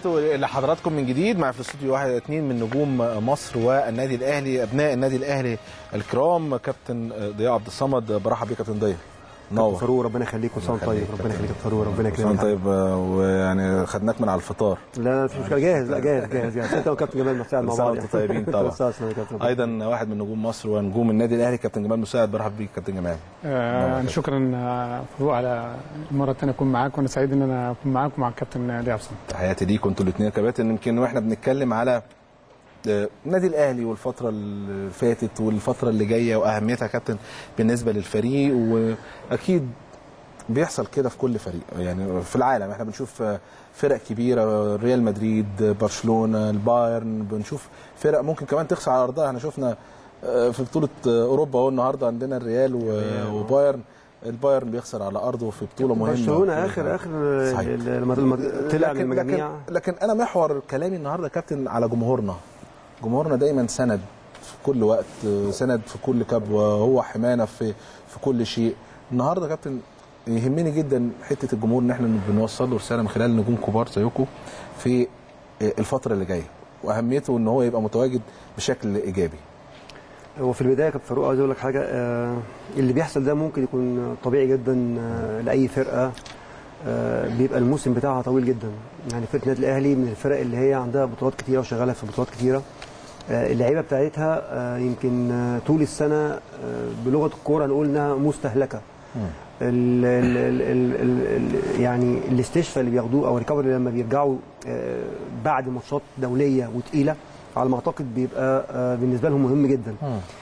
تحياتي لحضراتكم من جديد مع في الاستوديو واحد اثنين من نجوم مصر والنادي الاهلي ابناء النادي الاهلي الكرام كابتن ضياء عبد الصمد برحب بيك كابتن ضياء نور فاروق ربنا يخليك وسام طيب ربنا يخليك يا فاروق ربنا يكرمك طيب ويعني خدناك من على الفطار لا مفيش مشكله جاهز لا جاهز جاهز جاهز انت وكابتن جمال مساعد مع بعض طيبين طبعا ايضا واحد من نجوم مصر ونجوم النادي الاهلي كابتن جمال مساعد برحب بيك كابتن جمال آه شكرا فاروق على المره الثانيه اكون معاك وانا سعيد ان انا اكون معاك ومع الكابتن ضياء حسن تحياتي ليكم انتوا الاثنين يا كباتن يمكن واحنا بنتكلم على النادي الاهلي والفتره اللي فاتت والفتره اللي جايه واهميتها كابتن بالنسبه للفريق واكيد بيحصل كده في كل فريق يعني في العالم احنا بنشوف فرق كبيره ريال مدريد برشلونه البايرن بنشوف فرق ممكن كمان تخسر على ارضها احنا شفنا في بطوله اوروبا اهو النهارده عندنا الريال وبايرن البايرن بيخسر على ارضه في بطوله مهمه برشلونه اخر اخر لما طلع من المجاميع لكن, لكن انا محور كلامي النهارده كابتن على جمهورنا جمهورنا دايما سند في كل وقت سند في كل كبوه هو حمانا في في كل شيء النهارده كابتن يهمني جدا حته الجمهور ان احنا بنوصل له رساله من خلال نجوم كبار زيكم في الفتره اللي جايه واهميته ان هو يبقى متواجد بشكل ايجابي هو في البدايه كابتن فاروق عايز اقول لك حاجه آه اللي بيحصل ده ممكن يكون طبيعي جدا آه لاي فرقه آه بيبقى الموسم بتاعها طويل جدا يعني فرقه النادي الاهلي من الفرق اللي هي عندها بطولات كتيره وشغاله في بطولات كتيره اللعيبه بتاعتها يمكن طول السنه بلغه الكوره نقول انها مستهلكه ال ال ال ال ال يعني الاستشفاء اللي بياخدوه او الريكفري لما بيرجعوا بعد ماتشات دوليه وتقيله على ما اعتقد بيبقى بالنسبه لهم مهم جدا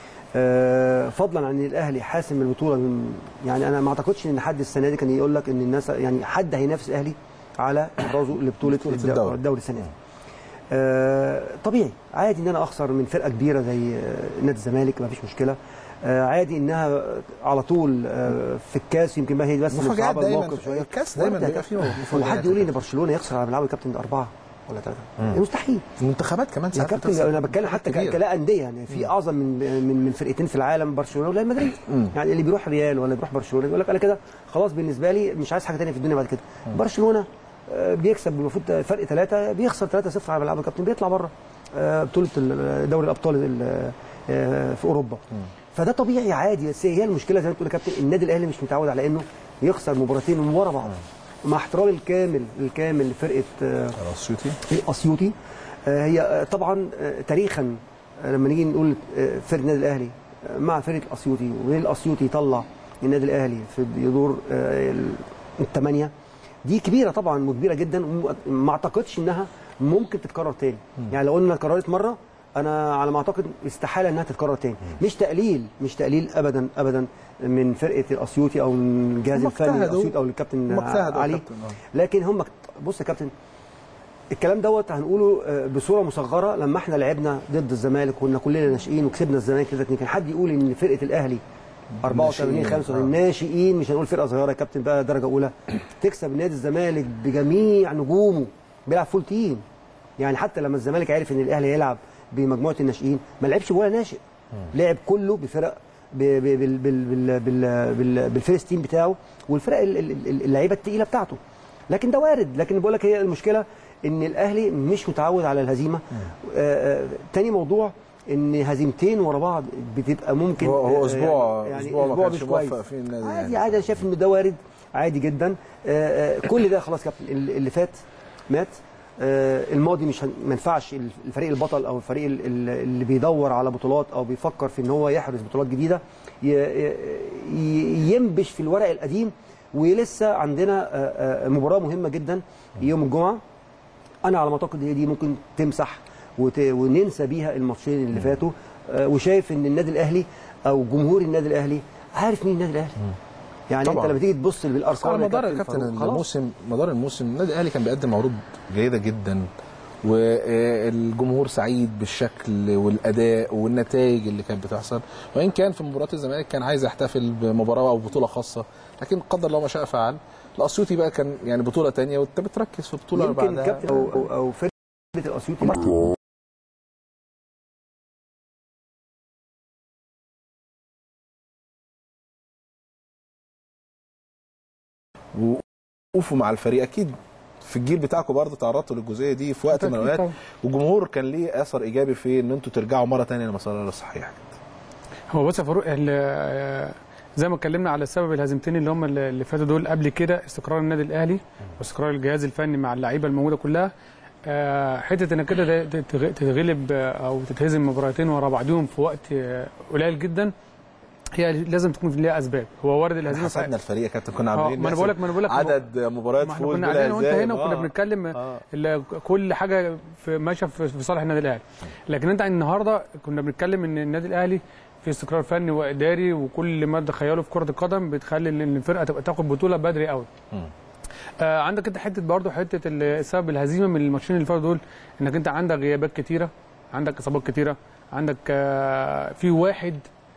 فضلا عن الاهلي حاسم البطوله من يعني انا ما اعتقدش ان حد السنه دي كان يقول لك ان الناس يعني حد هينافس الاهلي على احرازه لبطوله الدوري, الدوري السنه دي آه طبيعي عادي ان انا اخسر من فرقه كبيره زي نادي الزمالك ما فيش مشكله آه عادي انها على طول آه في الكاس يمكن ما هي بس مصعبه الموقف شويه الكاس دايما بيبقى فيه وحد يقول لي ان برشلونه يخسر على ملعب الكابتن اربعه ولا ثلاثه مستحيل المنتخبات كمان يا كابتن انا بتكلم حتى كلا انديه يعني في اعظم من من من فرقتين في العالم برشلونه وريال مدريد يعني اللي بيروح ريال ولا بيروح برشلونه يقول لك انا كده خلاص بالنسبه لي مش عايز حاجه ثانيه في الدنيا بعد كده برشلونه بيكسب المفروض فرق ثلاثه بيخسر 3-0 على ملعب الكابتن بيطلع بره بطوله دوري الابطال في اوروبا فده طبيعي عادي بس هي المشكله زي ما تقول يا كابتن النادي الاهلي مش متعود على انه يخسر مباراتين ورا بعض مع احترامي الكامل الكامل لفرقه الاسيوطي الاسيوطي هي طبعا تاريخا لما نيجي نقول فرقه النادي الاهلي مع فرقه الاسيوطي والاسيوطي يطلع النادي الاهلي في دور الثمانيه دي كبيره طبعا كبيره جدا وما اعتقدش انها ممكن تتكرر تاني يعني لو قلنا اتكررت مره انا على ما اعتقد استحاله انها تتكرر تاني مش تقليل مش تقليل ابدا ابدا من فرقه الاسيوطي او من الجهاز الفني الاسيوطي او الكابتن علي لكن هم بص يا كابتن الكلام دوت هنقوله بصوره مصغره لما احنا لعبنا ضد الزمالك كنا كلنا ناشئين وكسبنا الزمالك كده كان حد يقول ان فرقه الاهلي 84 85 ناشئين مش هنقول فرقه صغيره يا كابتن بقى درجه اولى تكسب نادي الزمالك بجميع نجومه بيلعب فول تيم يعني حتى لما الزمالك عرف ان الاهلي هيلعب بمجموعه الناشئين ما لعبش ولا ناشئ لعب كله بفرق بالفيرست تيم بتاعه والفرق اللعيبه الثقيله بتاعته لكن ده وارد لكن بقول لك هي المشكله ان الاهلي مش متعود على الهزيمه آآ آآ تاني موضوع ان هزيمتين ورا بعض بتبقى ممكن هو, هو اسبوع يعني اسبوع, أسبوع ما مش كانش كويس موفق فيه النادي عادي يعني. عادي انا شايف ان ده وارد عادي جدا آآ آآ كل ده خلاص كابتن اللي فات مات آه، الماضي مش هن- ما ينفعش الفريق البطل او الفريق ال- ال- اللي بيدور على بطولات او بيفكر في ان هو يحرز بطولات جديده ي- ي- ينبش في الورق القديم ولسه عندنا آه، آه، مباراه مهمه جدا يوم الجمعه انا على ما اعتقد هي دي ممكن تمسح وت... وننسى بيها الماتشين اللي فاتوا آه، وشايف ان النادي الاهلي او جمهور النادي الاهلي عارف مين النادي الاهلي يعني طبعاً. انت لما تيجي تبص بس بالارقام على يا مدار يا كابتن كابتن فاروق، خلاص. الموسم مدار الموسم النادي الاهلي كان بيقدم عروض جيده جدا والجمهور سعيد بالشكل والاداء والنتائج اللي كانت بتحصل وان كان في مباراه الزمالك كان عايز يحتفل بمباراه او بطوله خاصه لكن قدر الله ما شاء فعل الاسيوطي بقى كان يعني بطوله تانية وانت بتركز في بطوله يمكن بعدها كابتن او او, أو فرقه الاسيوطي وقوفوا مع الفريق اكيد في الجيل بتاعكم برضه تعرضتوا للجزئيه دي في وقت من أكيد الاوقات طبعاً. والجمهور كان ليه اثر ايجابي في ان انتوا ترجعوا مره ثانيه لمسار الصحيح هو بص يا فاروق ال- زي ما اتكلمنا على السبب الهزيمتين اللي هم اللي اللي فاتوا دول قبل كده استقرار النادي الاهلي واستقرار الجهاز الفني مع اللعيبه الموجوده كلها آه، حته انك كده ده- تتغ- تتغلب آه، او تتهزم مباراتين ورا بعضهم في وقت آه، قليل جدا هي لازم تكون ليها اسباب هو وارد الهزيمه حسبنا الفريق يا كابتن كنا آه، عاملين ما أنا نحسب بقولك- ما أنا بقولك ما هو- عدد مباريات ما احنا فوز كنا بلا قاعدين وانت هزائم. هنا وكنا آه. بنتكلم آه. ال- كل حاجه في ماشيه في في صالح النادي الاهلي لكن انت النهارده كنا بنتكلم ان النادي الاهلي في استقرار فني واداري وكل ما تخيله في كره القدم بتخلي ان الفرقه تبقى تاخد بطوله بدري قوي مم. آه عندك انت حته برضه حته ال- سبب الهزيمه من الماتشين اللي فاتوا دول انك انت عندك غيابات كتيره عندك اصابات كتيره عندك آه في واحد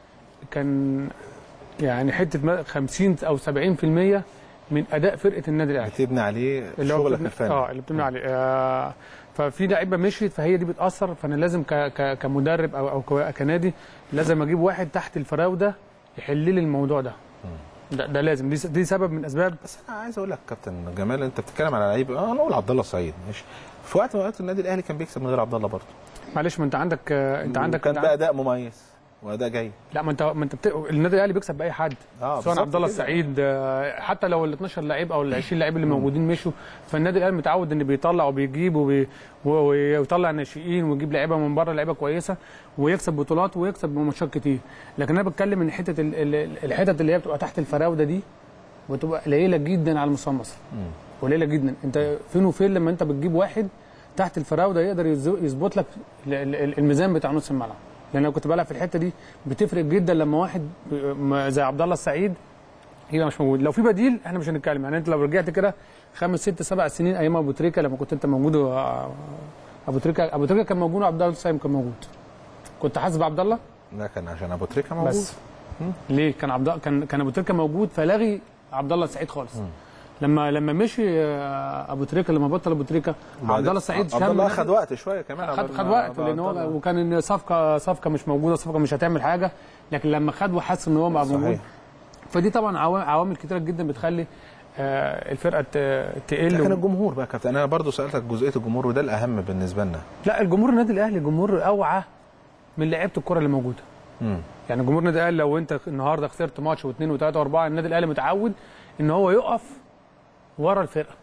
كان يعني حته ما- 50 او 70% من اداء فرقه النادي الاهلي بتبني عليه اللي هو شغلك بتبني- الفني اه اللي بتبني عليه آه ففي لعيبه مشيت فهي دي بتاثر فانا لازم ك ك كمدرب او او ك- كنادي لازم اجيب واحد تحت الفراوده يحل لي الموضوع ده ده, ده لازم دي, س- دي سبب من اسباب بس انا عايز اقول لك كابتن جمال انت بتتكلم على لعيب اه نقول عبد الله السعيد ماشي في وقت من الاوقات النادي الاهلي كان بيكسب من غير عبد الله برضه معلش ما انت عندك آه، انت عندك كان انت باداء مميز واداء جيد لا ما انت ما انت بت... النادي الاهلي بيكسب باي حد اه سواء بالظبط عبد الله كده. السعيد آه، حتى لو ال 12 لعيب او ال 20 لعيب اللي موجودين مشوا فالنادي الاهلي متعود ان بيطلع وبيجيب وبي... و- ويطلع ناشئين ويجيب لعيبه من بره لعيبه كويسه ويكسب بطولات ويكسب ماتشات كتير لكن انا بتكلم ان حته ال... ال- الحتت اللي هي بتبقى تحت الفراوده دي بتبقى قليله جدا على مستوى مصر قليله جدا انت فين وفين لما انت بتجيب واحد تحت الفراوده يقدر يز- يظبط لك ال- ال- الميزان بتاع نص الملعب لان انا كنت بلعب في الحته دي بتفرق جدا لما واحد م- زي عبد الله السعيد يبقى مش موجود لو في بديل احنا مش هنتكلم يعني انت لو رجعت كده خمس ست سبع سنين ايام ابو تريكه لما كنت انت موجود و- ابو تريكه ابو تريكه كان موجود وعبد الله السعيد كان موجود كنت حاسب عبد الله ده كان عشان ابو تريكه موجود بس ليه كان عبد كان كان ابو تريكه موجود فلغي عبد الله السعيد خالص لما لما مشي آه، ابو تريكه لما بطل ابو تريكه عبد الله السعيد عبد الله شم- اخذ وقت شويه كمان خد عبد- خد وقت عبد لان هو الله. وكان إن صفقه صفقه مش موجوده صفقه مش هتعمل حاجه لكن لما خد وحس ان هو بقى صحيح. موجود فدي طبعا عوا- عوامل كتيره جدا بتخلي آه، الفرقه ت- تقل لكن و... الجمهور بقى يا كابتن انا برضو سالتك جزئيه الجمهور وده الاهم بالنسبه لنا لا الجمهور النادي الاهلي جمهور اوعى من لعيبه الكره اللي موجوده مم. يعني جمهور النادي الاهلي لو انت النهارده خسرت ماتش واثنين وثلاثه واربعه النادي الاهلي متعود ان هو يقف ورا الفرقه.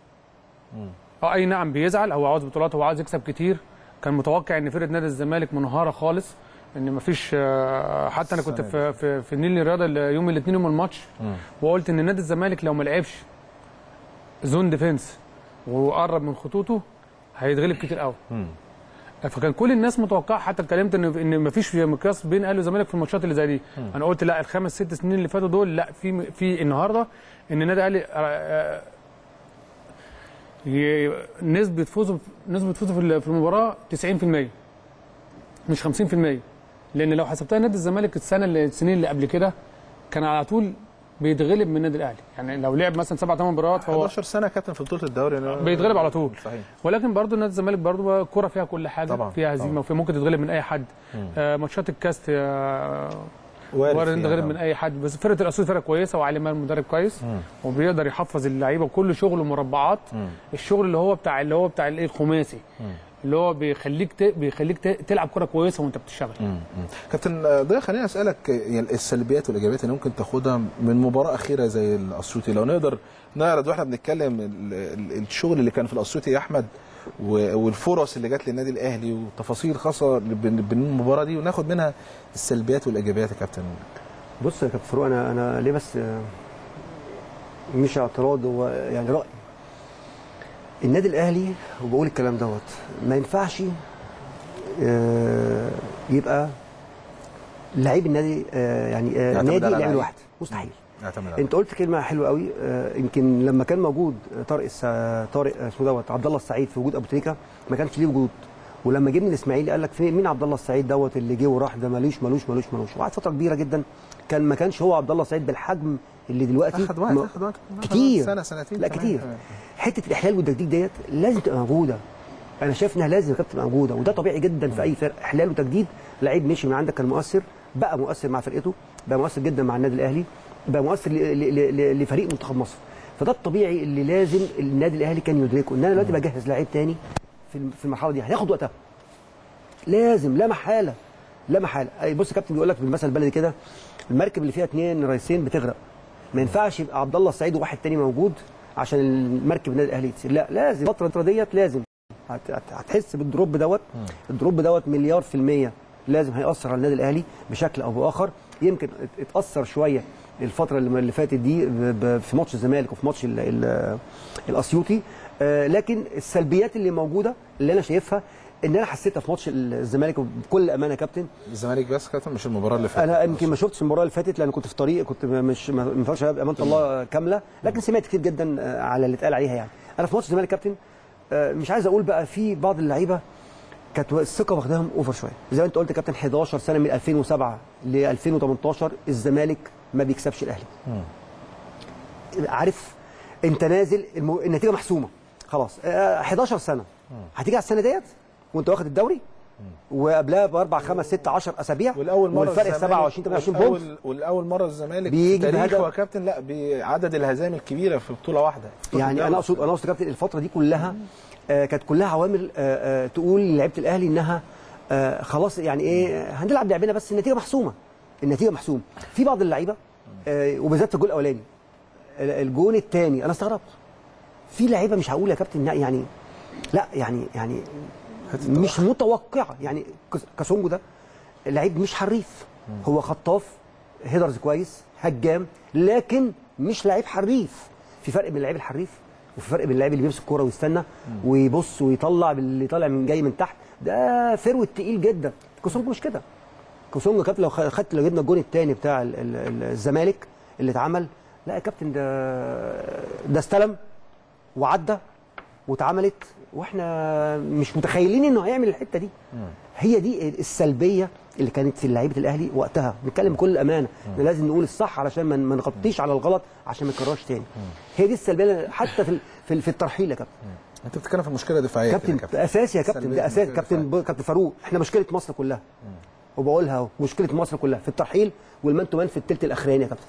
اه اي نعم بيزعل هو عاوز بطولات هو عاوز يكسب كتير كان متوقع ان فرقه نادي الزمالك منهاره خالص ان مفيش آه، حتى انا كنت في في, في النيل الرياضه ال- يوم الاثنين يوم الماتش وقلت ان نادي الزمالك لو ما لعبش زون ديفنس وقرب من خطوطه هيتغلب كتير قوي مم. فكان كل الناس متوقعه حتى اتكلمت ان ان مفيش مقياس بين الاهلي والزمالك في الماتشات اللي زي دي انا قلت لا الخمس ست سنين اللي فاتوا دول لا في في النهارده ان النادي الاهلي آه، آه، ي- نسبه فوزه نسبه فوزه في ال- في المباراه 90% مش 50% لان لو حسبتها نادي الزمالك السنه اللي السنين اللي قبل كده كان على طول بيتغلب من النادي الاهلي يعني لو لعب مثلا سبع ثمان مباريات فهو 11 سنه كابتن في بطوله الدوري أنا- بيتغلب على طول. صحيح ولكن برضو نادي الزمالك برضو كرة فيها كل حاجه طبعاً، فيها طبعاً. هزيمه وفي ممكن تتغلب من اي حد آه ماتشات الكاس آه وارد انت فيها تتغلب طبعاً. من اي حد بس فرقه الاسيوط فرقه كويسه وعلي مال مدرب كويس وبيقدر يحفظ اللعيبه وكل شغله مربعات الشغل اللي هو بتاع اللي هو بتاع الايه الخماسي اللي هو بيخليك ت... بيخليك ت... تلعب كرة كويسه وانت بتشتغل مم. مم. كابتن ضياء خليني اسالك يعني السلبيات والايجابيات اللي ممكن تاخدها من مباراه اخيره زي الاسيوطي لو نقدر نعرض واحنا بنتكلم ال- ال- الشغل اللي كان في الاسيوطي يا احمد و- والفرص اللي جت للنادي الاهلي وتفاصيل خاصه بين بين المباراه دي وناخد منها السلبيات والايجابيات يا كابتن بص يا كابتن فاروق انا انا ليه بس آه، مش اعتراض هو يعني راي النادي الاهلي وبقول الكلام دوت ما ينفعش آه، يبقى لعيب النادي آه، يعني آه، يعتمد نادي على لعيب لعيب. لوحده مستحيل اعتمد على انت قلت كلمه حلوه قوي آه، يمكن لما كان موجود طارق الس... طارق آه، اسمه دوت عبد الله السعيد في وجود ابو تريكه ما كانش ليه وجود ولما جه من الاسماعيلي قال لك في مين عبد الله السعيد دوت اللي جه وراح ده مالوش مالوش مالوش مالوش وقعد فتره كبيره جدا كان ما كانش هو عبد الله السعيد بالحجم اللي دلوقتي اخد وقت ما- اخد وقت كتير سنه سنتين لا كمان. كتير حته الاحلال والتجديد ديت لازم تبقى موجوده انا شايف انها لازم كانت تبقى موجوده وده طبيعي جدا في اي فرق احلال وتجديد لعيب مشي من عندك كان مؤثر بقى مؤثر مع فرقته بقى مؤثر جدا مع النادي الاهلي بقى مؤثر ل- ل- ل- لفريق منتخب مصر فده الطبيعي اللي لازم النادي الاهلي كان يدركه ان انا دلوقتي بجهز لعيب تاني في الم- في المرحله دي هياخد وقتها لازم لا محاله لا محاله أي بص يا كابتن بيقول لك بالمثل البلدي كده المركب اللي فيها اثنين رئيسين بتغرق ما ينفعش يبقى عبد الله السعيد وواحد تاني موجود عشان المركب النادي الاهلي تسير لا لازم الفتره ديت لازم هت- هت- هتحس بالدروب دوت الدروب دوت مليار في المية لازم هيأثر على النادي الأهلي بشكل أو بآخر يمكن ات- اتأثر شوية الفترة اللي اللي فاتت دي ب- ب- في ماتش الزمالك وفي ماتش ال- ال- الأسيوطي آه، لكن السلبيات اللي موجودة اللي أنا شايفها إن أنا حسيتها في ماتش الزمالك بكل أمانة يا كابتن الزمالك بس كابتن مش المباراه اللي فاتت انا يمكن ما شفتش المباراه اللي فاتت لان كنت في طريق كنت مش ما ما ينفعش امانه الله كامله لكن سمعت كتير جدا آه، على اللي اتقال عليها يعني انا في ماتش الزمالك كابتن آه، مش عايز اقول بقى في بعض اللعيبه كانت الثقه واخداهم اوفر شويه زي ما انت قلت يا كابتن 11 سنه من 2007 ل 2018 الزمالك ما بيكسبش الاهلي عارف انت نازل المو... النتيجه محسومه خلاص آه، 11 سنه هتيجي على السنه ديت وانت واخد الدوري وقبلها باربع خمس ست 10 اسابيع والاول مره والفرق الزمالك- 27 28 بونت والأول- والاول مره الزمالك بيجي في تاريخه بهدف. يا كابتن لا بعدد الهزائم الكبيره في بطوله واحده في بطولة يعني الدوري. انا اقصد انا اقصد يا كابتن الفتره دي كلها آه كانت كلها عوامل آه آه تقول لعيبه الاهلي انها آه خلاص يعني ايه هنلعب لعبنا بس النتيجه محسومه النتيجه محسومه في بعض اللعيبه آه وبالذات في الجول الاولاني ال- الجون الثاني انا استغربت في لعيبه مش هقول يا كابتن لا، يعني لا يعني يعني مش متوقعه يعني كس- كاسونجو ده لعيب مش حريف هو خطاف هيدرز كويس هجام لكن مش لعيب حريف في فرق بين اللعيب الحريف وفي فرق بين اللعيب اللي بيمسك الكوره ويستنى ويبص ويطلع باللي طالع من جاي من تحت ده فروت تقيل جدا كاسونجو مش كده كاسونجو كابتن لو خ- خدت لو جبنا الجون الثاني بتاع ال- ال- ال- الزمالك اللي اتعمل لا يا كابتن ده ده استلم وعدى واتعملت واحنا مش متخيلين انه هيعمل الحته دي هي دي السلبيه اللي كانت في لعيبه الاهلي وقتها بنتكلم بكل امانه إحنا لازم نقول الصح علشان ما ما نغطيش على الغلط عشان ما يتكررش تاني هي دي السلبيه اللي- حتى في ال- في, ال- في الترحيل يا كابتن انت بتتكلم في مشكله دفاعيه كده كابتن يا اساسي يا كابتن سلبية ده اساسي مشكلة كابتن دفاعية. ب- كابتن فاروق احنا مشكله مصر كلها وبقولها اهو مشكله مصر كلها في الترحيل والمان تو مان في الثلث الاخراني يا كابتن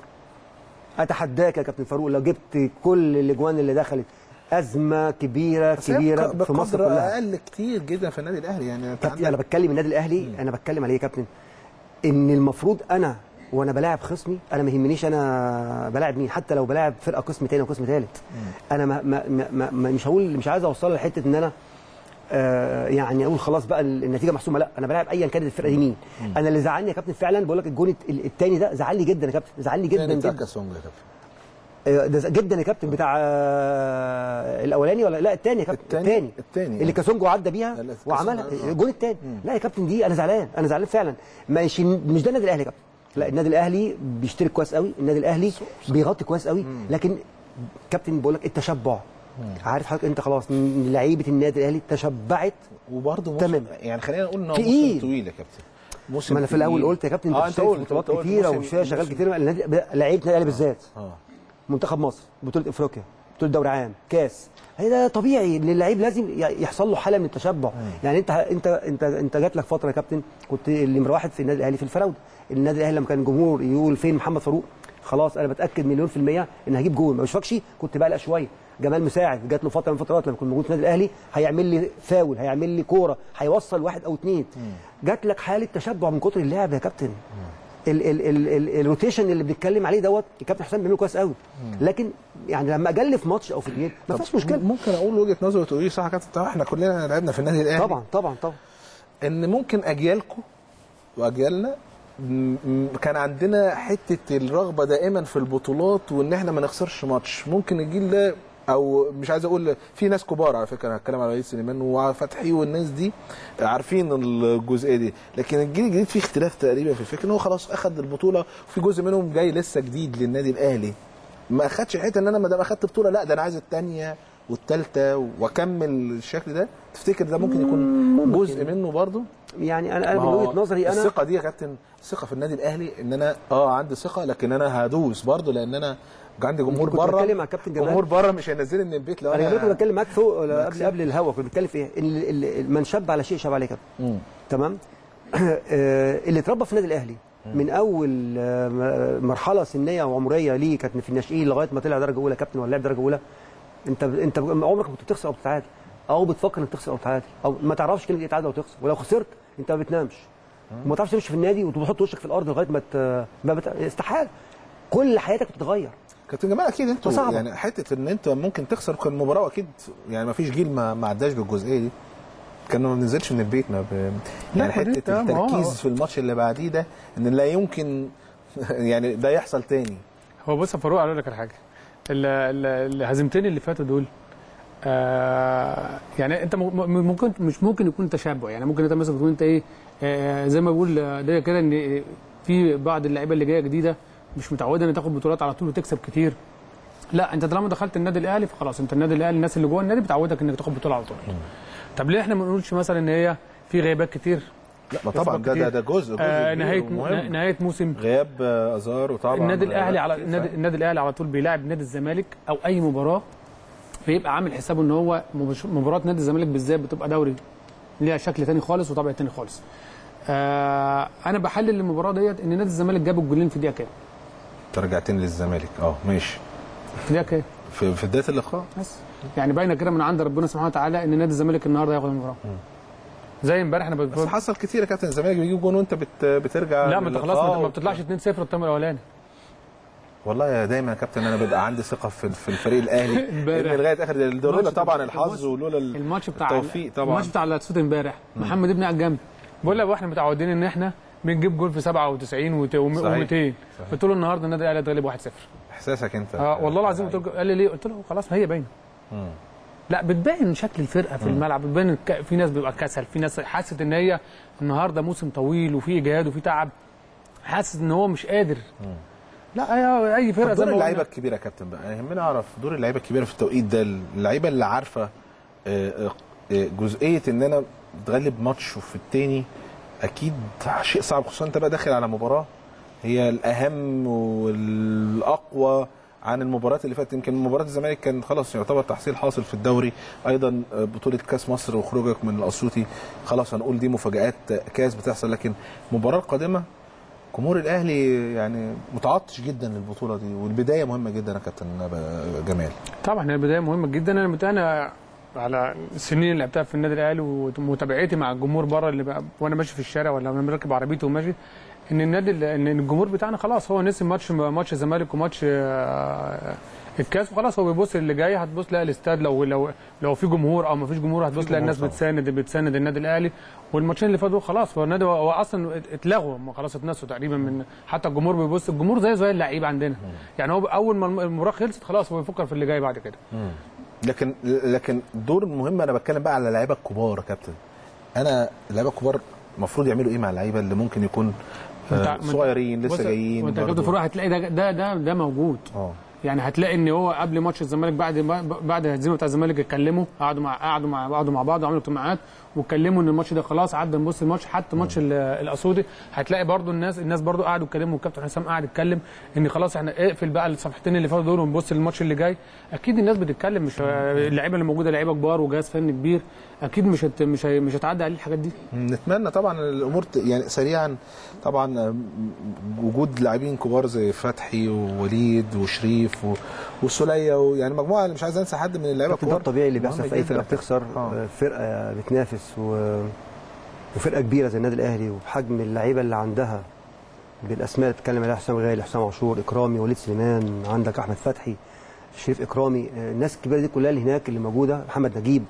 اتحداك يا كابتن فاروق لو جبت كل الاجوان اللي دخلت ازمه كبيره بس هي كبيره بق- في مصر بقدر كلها اقل كتير جدا في النادي الاهلي يعني انت كابتن انا عندك بتكلم النادي الاهلي انا بتكلم عليه يا كابتن ان المفروض انا وانا بلاعب خصمي انا ما يهمنيش انا بلاعب مين حتى لو بلاعب فرقه قسم تاني وقسم ثالث انا ما ما ما ما ما- مش هقول مش عايز اوصل لحته ان انا آه يعني اقول خلاص بقى النتيجه محسومه لا انا بلاعب ايا كانت الفرقه دي مين انا اللي زعلني يا كابتن فعلا بقول لك الجون الثاني ده زعلني جدا يا كابتن زعلني جدا الثاني بتاع جدا كاسونجو يا كابتن آه، ده جدا يا كابتن بتاع آه، الاولاني ولا لا الثاني يا كابتن التاني- الثاني التاني، اللي آه. كاسونجو عدى بيها لا، لا، وعملها كاسونجو، آه. الجون الثاني لا يا كابتن دي انا زعلان انا زعلان فعلا مش مش ده النادي الاهلي يا كابتن لا النادي الاهلي بيشترك كويس قوي النادي الاهلي بيغطي كويس قوي لكن كابتن بقول لك التشبع عارف حضرتك انت خلاص لعيبه النادي الاهلي تشبعت وبرضه موسم تمام. يعني خلينا نقول ان هو تقيل. موسم طويل يا كابتن موسم ما انا في الاول تقيل. قلت يا كابتن اه انت انت شايف قلت بطولات قلت- قلت كتيره موسم- وفيها شغال موسم- كتير النادي لعيبه النادي الاهلي بالذات اه منتخب مصر بطوله افريقيا بطوله دوري عام كاس هي ده طبيعي ان اللعيب لازم ي- يحصل له حاله من التشبع يعني انت انت انت انت جات لك فتره يا كابتن كنت اللي واحد في النادي الاهلي في الفراوده النادي الاهلي لما كان الجمهور يقول فين محمد فاروق خلاص انا بتاكد مليون في الميه ان هجيب جول ما بشوفكش كنت بقلق شويه جمال مساعد جات له فتره من فترات لما كنت موجود في النادي الاهلي هيعمل لي فاول هيعمل لي كوره هيوصل واحد او اتنين جات لك حاله تشبع من كتر اللعب يا كابتن ال ال ال ال الروتيشن اللي بنتكلم عليه دوت الكابتن حسام بيعمله كويس قوي لكن يعني لما اجل في ماتش او في اثنين ما فيش مشكله ممكن اقول وجهه نظري وتقولي صح يا كابتن طبعا احنا كلنا لعبنا في النادي الاهلي طبعا طبعا طبعا ان ممكن اجيالكم واجيالنا م- م- كان عندنا حته الرغبه دائما في البطولات وان احنا ما نخسرش ماتش ممكن الجيل ده او مش عايز اقول في ناس كبار على فكره انا هتكلم على وليد سليمان وفتحي والناس دي عارفين الجزئيه دي لكن الجيل الجديد فيه اختلاف تقريبا في الفكره ان هو خلاص اخذ البطوله وفي جزء منهم جاي لسه جديد للنادي الاهلي ما اخدش حته ان انا ما دام اخدت بطوله لا ده انا عايز الثانيه والثالثه واكمل الشكل ده تفتكر ده ممكن يكون جزء منه برضه يعني انا انا ما من هو وجهه نظري انا الثقه دي يا كابتن الثقه في النادي الاهلي ان انا اه عندي ثقه لكن انا هدوس برضه لان انا عندي جمهور كنت بره بتكلم مع كابتن جمال. جمهور بره مش هينزلني من البيت لو انا انا كنت بتكلم معاك فوق ولا قبل قبل الهوا كنت بتكلم في ايه؟ ان ال- ال- من شاب على شيء شاب عليه كابتن مم. تمام آه، اللي اتربى في النادي الاهلي من اول آه، م- مرحله سنيه وعمريه ليه كانت في الناشئين لغايه ما طلع درجه اولى كابتن ولا لاعب درجه اولى انت انت عمرك ما كنت بتخسر او بتتعادل او بتفكر انك تخسر او تتعادل او ما تعرفش كلمه ايه تعادل او تخسر ولو خسرت انت ما بتنامش وما تعرفش تمشي في النادي وتحط وشك في الارض لغايه ما ت... ما بت... استحاله كل حياتك بتتغير كابتن جمال اكيد انتوا فصعبة. يعني حته ان انت ممكن تخسر كان مباراه اكيد يعني ما فيش جيل ما ما عداش بالجزئيه دي كان ما بننزلش من البيت ما ب... يعني فريق، حته آه، ما هو- التركيز في الماتش اللي بعديه ده ان لا يمكن يعني ده يحصل تاني هو بص يا فاروق اقول لك على حاجه ال- ال- الهزيمتين اللي فاتوا دول آه يعني انت م- م- ممكن مش ممكن يكون تشبع يعني ممكن انت مثلا تكون انت ايه آه زي ما بقول آه، ده كده ان في بعض اللعيبه اللي جايه جديده مش متعوده ان تاخد بطولات على طول وتكسب كتير لا انت طالما دخلت النادي الاهلي فخلاص انت النادي الاهلي الناس اللي جوه النادي بتعودك انك تاخد بطوله على طول طب ليه احنا ما نقولش مثلا ان هي في غيابات كتير لا ما طبعا ده ده ده جزء جزء آه كبير نهايه ومهم. نهايه موسم غياب آه، ازار وطبعا النادي الاهلي على غيابات النادي, كتير. النادي الاهلي على طول بيلاعب نادي الزمالك او اي مباراه بيبقى عامل حسابه ان هو مباش- مباراه نادي الزمالك بالذات بتبقى دوري ليها شكل تاني خالص وطبع تاني خالص آه انا بحلل المباراه ديت ان نادي الزمالك جاب الجولين في دقيقه كام انت رجعتني للزمالك اه ماشي في دقيقه كام في في بدايه اللقاء بس يعني باينه كده من عند ربنا سبحانه وتعالى ان نادي الزمالك النهارده هياخد المباراه زي امبارح انا بس بقول حصل كتير يا كابتن الزمالك بيجيب جون وانت بت بترجع لا ما انت خلاص ما للقاء انت ما و- بتطلعش 2-0 التايم الاولاني والله يا دايما يا كابتن انا ببقى عندي ثقه في في الفريق الاهلي امبارح. إن لغايه اخر لولا الماتش طبعا بتاع- الحظ ولولا ال- الماتش بتاع التوفيق طبعا الماتش بتاع الاسود امبارح محمد ابني على الجنب بقول لك احنا متعودين ان احنا بنجيب جول في 97 صحيح. و200 قلت له النهارده النادي الاهلي هيتغلب 1-0 احساسك انت اه والله العظيم قلت له قال لي ليه قلت له خلاص ما هي باينه مم. لا بتبين شكل الفرقه في الملعب بتبين الك- في ناس بيبقى كسل في ناس حاسه ان هي النهارده موسم طويل وفي اجهاد وفي تعب حاسس ان هو مش قادر لا أي- اي فرقه طب زي دور ما اللعيبه قلنا. الكبيره يا كابتن بقى يهمنا اعرف دور اللعيبه الكبيره في التوقيت ده اللعيبه اللي عارفه آه، آه، آه، جزئيه ان انا تغلب ماتش وفي التاني اكيد شيء صعب خصوصا انت بقى داخل على مباراه هي الاهم والاقوى عن المباريات اللي فاتت يمكن مباراه الزمالك كان خلاص يعتبر تحصيل حاصل في الدوري ايضا آه، بطوله كاس مصر وخروجك من الاسيوطي خلاص هنقول دي مفاجات كاس بتحصل لكن المباراه القادمه جمهور الاهلي يعني متعطش جدا للبطوله دي والبدايه مهمه جدا يا كابتن ب- جمال طبعا هي البدايه مهمه جدا انا متأنا على السنين اللي لعبتها في النادي الاهلي ومتابعتي مع الجمهور بره اللي بقى وانا ماشي في الشارع ولا وانا راكب عربيتي وماشي ان النادي ان الجمهور بتاعنا خلاص هو نسي ماتش ماتش الزمالك وماتش آه، الكاس وخلاص هو بيبص اللي جاي هتبص تلاقي الاستاد لو لو لو في جمهور او ما فيش جمهور هتبص تلاقي الناس طبعا. بتساند بتساند النادي الاهلي والماتشين اللي فاتوا خلاص هو النادي هو اصلا اتلغوا هم خلاص اتنسوا تقريبا من حتى الجمهور بيبص الجمهور زي زي اللعيبه عندنا يعني هو اول ما المباراه خلصت خلاص هو بيفكر في اللي جاي بعد كده لكن لكن الدور المهم انا بتكلم بقى على اللعيبه الكبار يا كابتن انا اللعيبه الكبار المفروض يعملوا ايه مع اللعيبه اللي ممكن يكون آه، ما انت- صغيرين بص- لسه جايين وانت يا برضو. كابتن فاروق هتلاقي ده ده ده, ده موجود اه يعني هتلاقي ان هو قبل ماتش الزمالك بعد ما بعد الهزيمه بتاع الزمالك اتكلموا قعدوا مع قعدوا مع قعدوا مع بعض وعملوا اجتماعات واتكلموا ان الماتش ده خلاص عدى نبص الماتش حتى ماتش ال- الاسودي هتلاقي برضو الناس الناس برضو قعدوا يتكلموا والكابتن حسام قعد يتكلم ان خلاص احنا اقفل بقى الصفحتين اللي فاتوا دول ونبص للماتش اللي جاي اكيد الناس بتتكلم مش اللعيبه اللي موجوده لعيبه كبار وجهاز فني كبير اكيد مش هت مش هي- مش هتعدي عليه الحاجات دي نتمنى طبعا الامور ت- يعني سريعا طبعا آه، وجود لاعبين كبار زي فتحي ووليد وشريف و- والسوليه ويعني مجموعه مش عايز انسى حد من اللعيبه ده الطبيعي اللي بيحصل مهم في اي جداً. فرقه بتخسر آه. آه، فرقه بتنافس و... وفرقه كبيره زي النادي الاهلي وبحجم اللعيبه اللي عندها بالاسماء اللي بتتكلم عليها حسام غالي حسام عاشور اكرامي وليد سليمان عندك احمد فتحي شريف اكرامي آه، الناس الكبيره دي كلها اللي هناك اللي موجوده محمد نجيب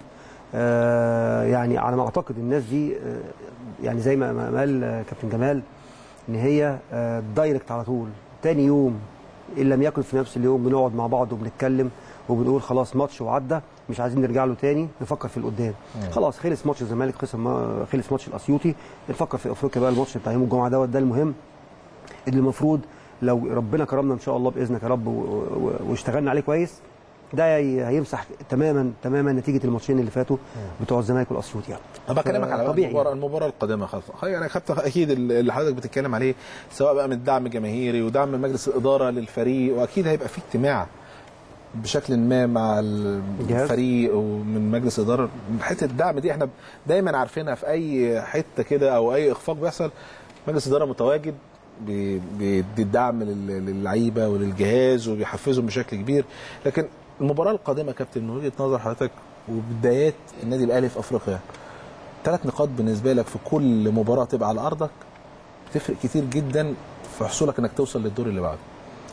آه، يعني على ما اعتقد الناس دي آه، يعني زي ما ما قال آه، كابتن جمال ان هي آه، دايركت على طول تاني يوم ان لم يكن في نفس اليوم بنقعد مع بعض وبنتكلم وبنقول خلاص ماتش وعدى مش عايزين نرجع له تاني نفكر في القدام خلاص خلص ماتش الزمالك خلص ما- خلص ماتش الاسيوطي نفكر في افريقيا بقى الماتش بتاع يوم الجمعه دوت ده المهم اللي المفروض لو ربنا كرمنا ان شاء الله باذنك يا رب و- و- واشتغلنا عليه كويس ده هي- هيمسح تماما تماما نتيجه الماتشين اللي فاتوا بتوع الزمالك والاسيوطي يعني انا بكلمك على طبيعي. المباراه المباراه القادمه خلاص يعني خدت اكيد اللي حضرتك بتتكلم عليه سواء بقى من دعم جماهيري ودعم مجلس الاداره للفريق واكيد هيبقى في اجتماع بشكل ما مع الجهاز. الفريق ومن مجلس الاداره حته الدعم دي احنا دايما عارفينها في اي حته كده او اي اخفاق بيحصل مجلس الاداره متواجد بي- بيدي الدعم لل- للعيبه وللجهاز وبيحفزهم بشكل كبير لكن المباراه القادمه يا كابتن من وجهه نظر حضرتك وبدايات النادي الاهلي في افريقيا ثلاث نقاط بالنسبه لك في كل مباراه تبقى على ارضك تفرق كتير جدا في حصولك انك توصل للدور اللي بعده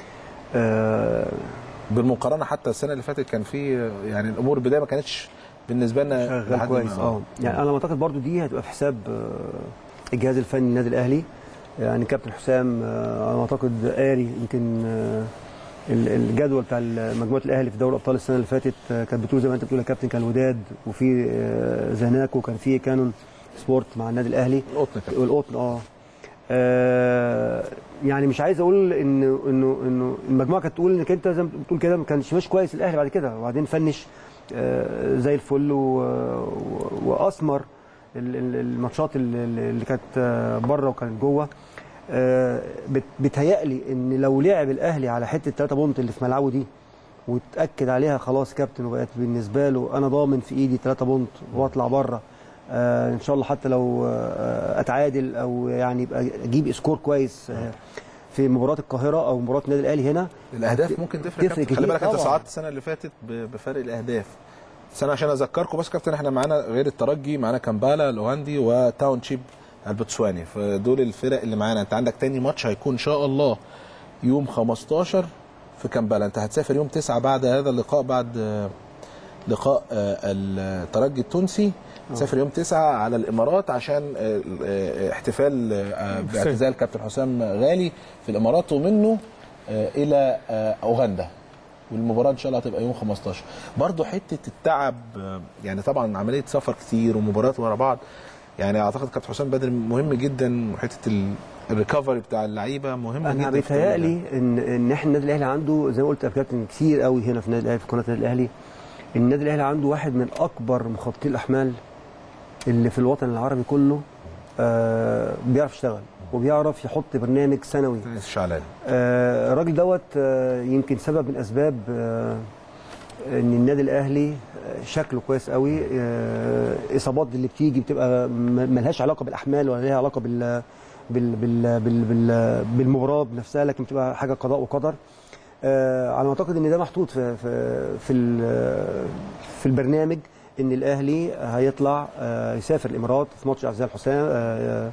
آه، بالمقارنه حتى السنه اللي فاتت كان في يعني الامور البدايه ما كانتش بالنسبه لنا شغال لحد ما- كويس اه يعني انا اعتقد برضو دي هتبقى في حساب آه، الجهاز الفني للنادي الاهلي يعني كابتن حسام آه، انا اعتقد قاري يمكن آه، ال- الجدول بتاع مجموعه الاهلي في دوري الابطال السنه اللي فاتت آه، كانت بتقول زي ما انت بتقول يا كابتن كان الوداد وفي آه، زناك وكان في كانون سبورت مع النادي الاهلي القطن كابتن والقطن اه آه، يعني مش عايز اقول ان انه انه المجموعه كانت تقول انك انت زي ما بتقول كده ما كانش ماشي كويس الاهلي بعد كده وبعدين فنش آه، زي الفل و- و- واثمر ال- ال- الماتشات اللي اللي كانت آه، بره وكانت جوه آه، بت- بيتهيألي ان لو لعب الاهلي على حته 3 بونت اللي في ملعبه دي وتاكد عليها خلاص كابتن وبقت بالنسبه له انا ضامن في ايدي 3 بونت واطلع بره آه ان شاء الله حتى لو آه اتعادل او يعني يبقى اجيب سكور كويس آه في مباراه القاهره او مباراه النادي الاهلي هنا الاهداف ممكن تفرق, تفرق كابتن. خلي كتير بالك انت طبعاً. صعدت السنه اللي فاتت ب- بفرق الاهداف بس انا عشان اذكركم بس كابتن احنا معانا غير الترجي معانا كامبالا الهولندي وتاون شيب البوتسواني فدول الفرق اللي معانا انت عندك تاني ماتش هيكون ان شاء الله يوم 15 في كامبالا انت هتسافر يوم 9 بعد هذا اللقاء بعد آه، لقاء آه، الترجي التونسي تسافر يوم 9 على الامارات عشان آه، آه، احتفال آه، باعتزال كابتن حسام غالي في الامارات ومنه آه، الى آه، اوغندا والمباراه ان شاء الله هتبقى يوم 15 برضو حته التعب آه، يعني طبعا عمليه سفر كتير ومباريات ورا بعض يعني اعتقد كابتن حسام بدري مهم جدا وحته ال- الريكفري بتاع اللعيبه مهمه جدا انا في التمرين ده. بيتهيألي ان ان احنا النادي الاهلي عنده زي ما قلت يا كابتن كتير قوي هنا في النادي الاهلي في قناه النادي الاهلي النادي الاهلي عنده واحد من اكبر مخططي الاحمال اللي في الوطن العربي كله آه بيعرف يشتغل وبيعرف يحط برنامج سنوي تنس شعلان آه، الراجل دوت آه، يمكن سبب من اسباب آه، ان النادي الاهلي آه، شكله كويس قوي آه، اصابات اللي بتيجي بتبقى م- ملهاش علاقه بالاحمال ولا ليها علاقه بال بال بال بال بال بالمباراه بنفسها لكن بتبقى حاجه قضاء وقدر آه، على ما اعتقد ان ده محطوط في في في, ال- في البرنامج ان الاهلي هيطلع آه، يسافر الامارات في ماتش اعزال حسام آه،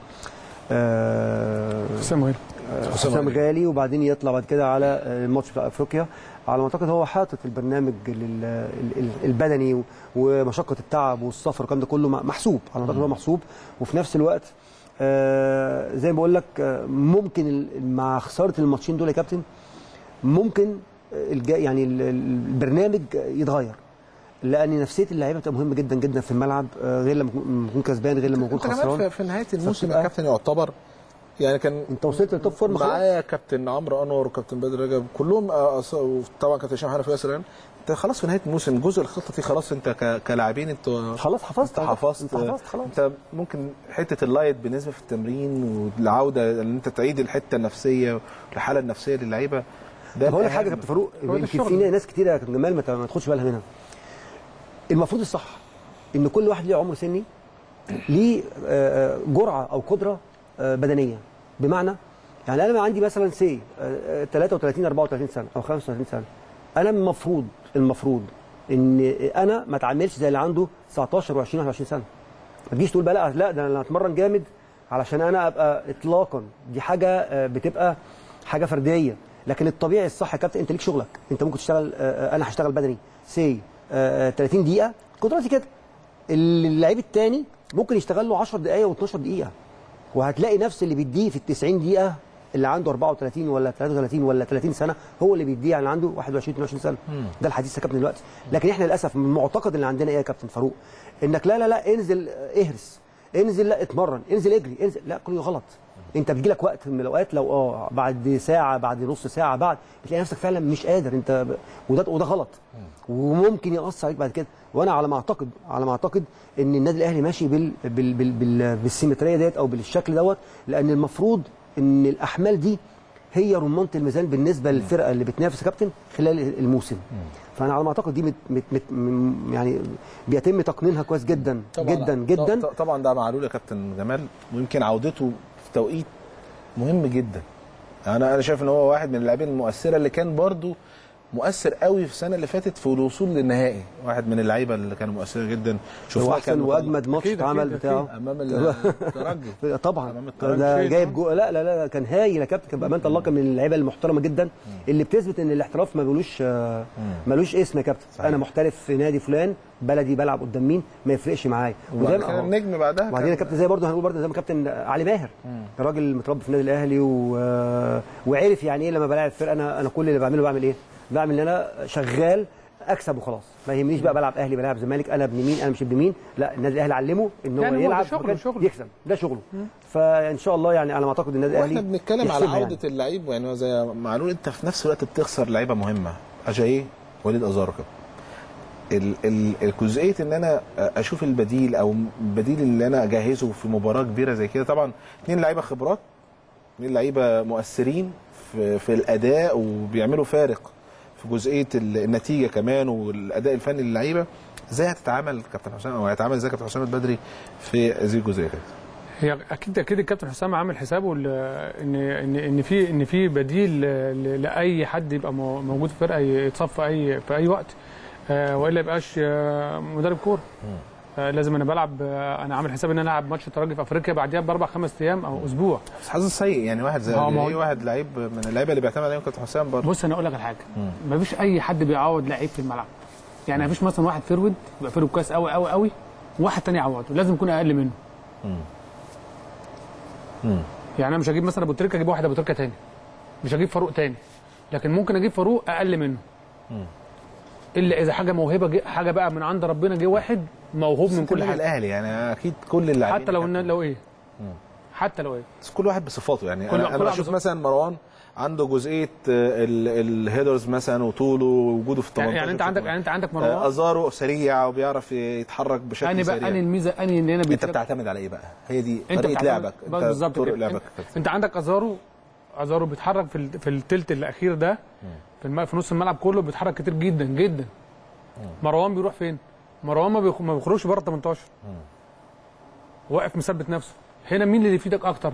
آه، حسام غالي حسام حسام غالي. غالي وبعدين يطلع بعد كده على الماتش بتاع افريقيا على ما اعتقد هو حاطط البرنامج لل- ال- ال- البدني ومشقه التعب والسفر والكلام ده كله محسوب على ما اعتقد هو محسوب وفي نفس الوقت آه، زي ما بقول لك آه، ممكن ال- مع خساره الماتشين دول يا كابتن ممكن الجا يعني ال- ال- البرنامج يتغير لان نفسيه اللعيبه بتبقى مهمه جدا جدا في الملعب آه، غير لما يكون يكون كسبان غير لما يكون انت كمان خسران في- في نهايه الموسم يا فبتبقى- كابتن يعتبر يعني كان انت وصلت للتوب فورم خلاص معايا كابتن عمرو انور وكابتن بدر رجب كلهم آه، أص- وطبعا كابتن هشام حنفي ياسر يعني. انت خلاص في نهايه الموسم جزء الخطه دي خلاص انت ك- كلاعبين انت خلاص حفظت انت حفظت انت حفظت خلاص انت ممكن حته اللايت بالنسبه في التمرين والعوده ان انت تعيد الحته النفسيه والحاله النفسيه للعيبه ده طب هقول لك الأهم. حاجه يا كابتن فاروق هو ده يمكن الشغل. في ناس كتير يا كابتن جمال ما ت- ما تاخدش بالها منها المفروض الصح ان كل واحد ليه عمر سني ليه آه، آه، جرعه او قدره آه، بدنيه بمعنى يعني انا عندي مثلا سي 33 34 سنه او 35 سنه انا المفروض المفروض ان انا ما اتعاملش زي اللي عنده 19 و20 21 سنه ما تجيش تقول بقى لا لا ده انا هتمرن جامد علشان انا ابقى اطلاقا دي حاجه آه، بتبقى حاجه فرديه لكن الطبيعي الصح يا كابتن انت ليك شغلك انت ممكن تشتغل آه، آه، انا هشتغل بدني سي 30 دقيقه قدراتي كده اللعيب الثاني ممكن يشتغل له 10 دقائق و12 دقيقه وهتلاقي نفس اللي بيديه في ال 90 دقيقه اللي عنده 34 ولا 33 ولا 30 سنه هو اللي بيديه اللي عنده 21 22 سنه ده الحديث يا كابتن دلوقتي لكن احنا للاسف من المعتقد اللي عندنا ايه يا كابتن فاروق انك لا لا لا انزل آه، اهرس انزل لا اتمرن انزل اجري انزل لا كله غلط انت بتجيلك وقت من الاوقات لو اه بعد ساعه بعد نص ساعه بعد بتلاقي نفسك فعلا مش قادر انت ب... وده وده غلط وممكن ياثر عليك بعد كده وانا على ما اعتقد على ما اعتقد ان النادي الاهلي ماشي بال... بال... بال... بال... بالسيمتريه ديت او بالشكل دوت لان المفروض ان الاحمال دي هي رمانه الميزان بالنسبه للفرقه اللي بتنافس يا كابتن خلال الموسم فانا على ما اعتقد دي مت... مت... مت... م- يعني بيتم تقنينها كويس جدا طبعاً جدا لا. جدا ط- طبعا ده معلول يا كابتن جمال ويمكن عودته في توقيت مهم جدا انا انا شايف ان هو واحد من اللاعبين المؤثره اللي كان برضو مؤثر قوي في السنه اللي فاتت في الوصول للنهائي واحد من اللعيبه اللي كانوا مؤثره جدا هو شفناه احسن كان واجمد ماتش أكيد، اتعمل أكيد، بتاعه امام الترجي طبعا أمام الترجي. ده شيء جايب طبعاً. جو لا لا لا كان هايل يا كابتن كان بامانه الله كان من اللعيبه المحترمه جدا اللي بتثبت ان الاحتراف ما بيقولوش آه، ملوش اسم يا كابتن صحيح. انا محترف في نادي فلان بلدي بلعب قدام مين ما يفرقش معايا وبعد ما- كده النجم بعدها وبعدين يا كابتن زي برضه هنقول برضه زي ما كابتن علي ماهر راجل متربي في النادي الاهلي و... وعرف يعني ايه لما بلاعب فرقه انا انا كل اللي بعمله بعمل ايه؟ بعمل ان انا شغال اكسب وخلاص ما يهمنيش بقى بلعب اهلي بلعب زمالك انا ابن مين انا مش ابن مين لا النادي الاهلي علمه ان هو يعني هو ده يلعب شغله، بجد شغله. يكسب ده شغله فان شاء الله يعني على ما اعتقد النادي الاهلي واحنا بنتكلم على يحسبها عوده اللعيب يعني هو زي معلول انت في نفس الوقت بتخسر لعيبه مهمه اجاييه وليد ازارو كده ال- ال- الجزئيه ان انا اشوف البديل او البديل اللي انا اجهزه في مباراه كبيره زي كده طبعا اثنين لعيبه خبرات اثنين لعيبه مؤثرين في, في الاداء وبيعملوا فارق في جزئيه ال- النتيجه كمان والاداء الفني للعيبه ازاي هتتعامل كابتن حسام او هيتعامل ازاي كابتن حسام البدري في هذه الجزئيه كده هي اكيد اكيد الكابتن حسام عامل حسابه ل- ان ان ان في ان في بديل ل- لاي حد يبقى مو- موجود في فرقه يتصاب في اي في اي وقت آه، والا يبقاش آه، مدرب كوره آه، لازم انا بلعب آه، انا عامل حساب ان انا العب ماتش الترجي في افريقيا بعديها باربع خمس ايام او اسبوع بس حظ سيء يعني واحد زي آه، ما هو- ايه واحد لعيب من اللعيبه اللي بيعتمد عليهم كابتن حسام برضه بص انا اقول لك على حاجه مفيش اي حد بيعوض لعيب في الملعب يعني مفيش مثلا واحد فيرود يبقى فيرود كويس قوي قوي قوي وواحد تاني يعوضه لازم يكون اقل منه يعني انا مش هجيب مثلا ابو تريكه اجيب واحد ابو تريكه تاني مش هجيب فاروق تاني لكن ممكن اجيب فاروق اقل منه الا اذا حاجه موهبه جه حاجه بقى من عند ربنا جه واحد موهوب من كل النادي حاجه الاهلي يعني اكيد كل اللاعبين حتى لو كابتن. إن لو ايه حتى لو ايه بس كل واحد بصفاته يعني كل- انا, كل أنا واحد بشوف بصفاته. مثلا مروان عنده جزئيه آه، ال- الهيدرز مثلا وطوله ووجوده في 18 يعني, يعني انت عندك يعني انت عندك آه، مروان ازارو سريع وبيعرف يتحرك بشكل اني سريع بقى اني الميزه اني ان انا انت بيتلعب- بتعتمد على ايه بقى هي دي انت طريقه بتعتمد- لعبك بس بالظبط طرق كده. لعبك انت, انت عندك ازارو ازارو بيتحرك في ال- في التلت الاخير ده في, الم... في نص الملعب كله بيتحرك كتير جدا جدا مروان بيروح فين مروان ما, بيخ... ما بيخرجش بره 18 واقف مثبت نفسه هنا مين اللي يفيدك اكتر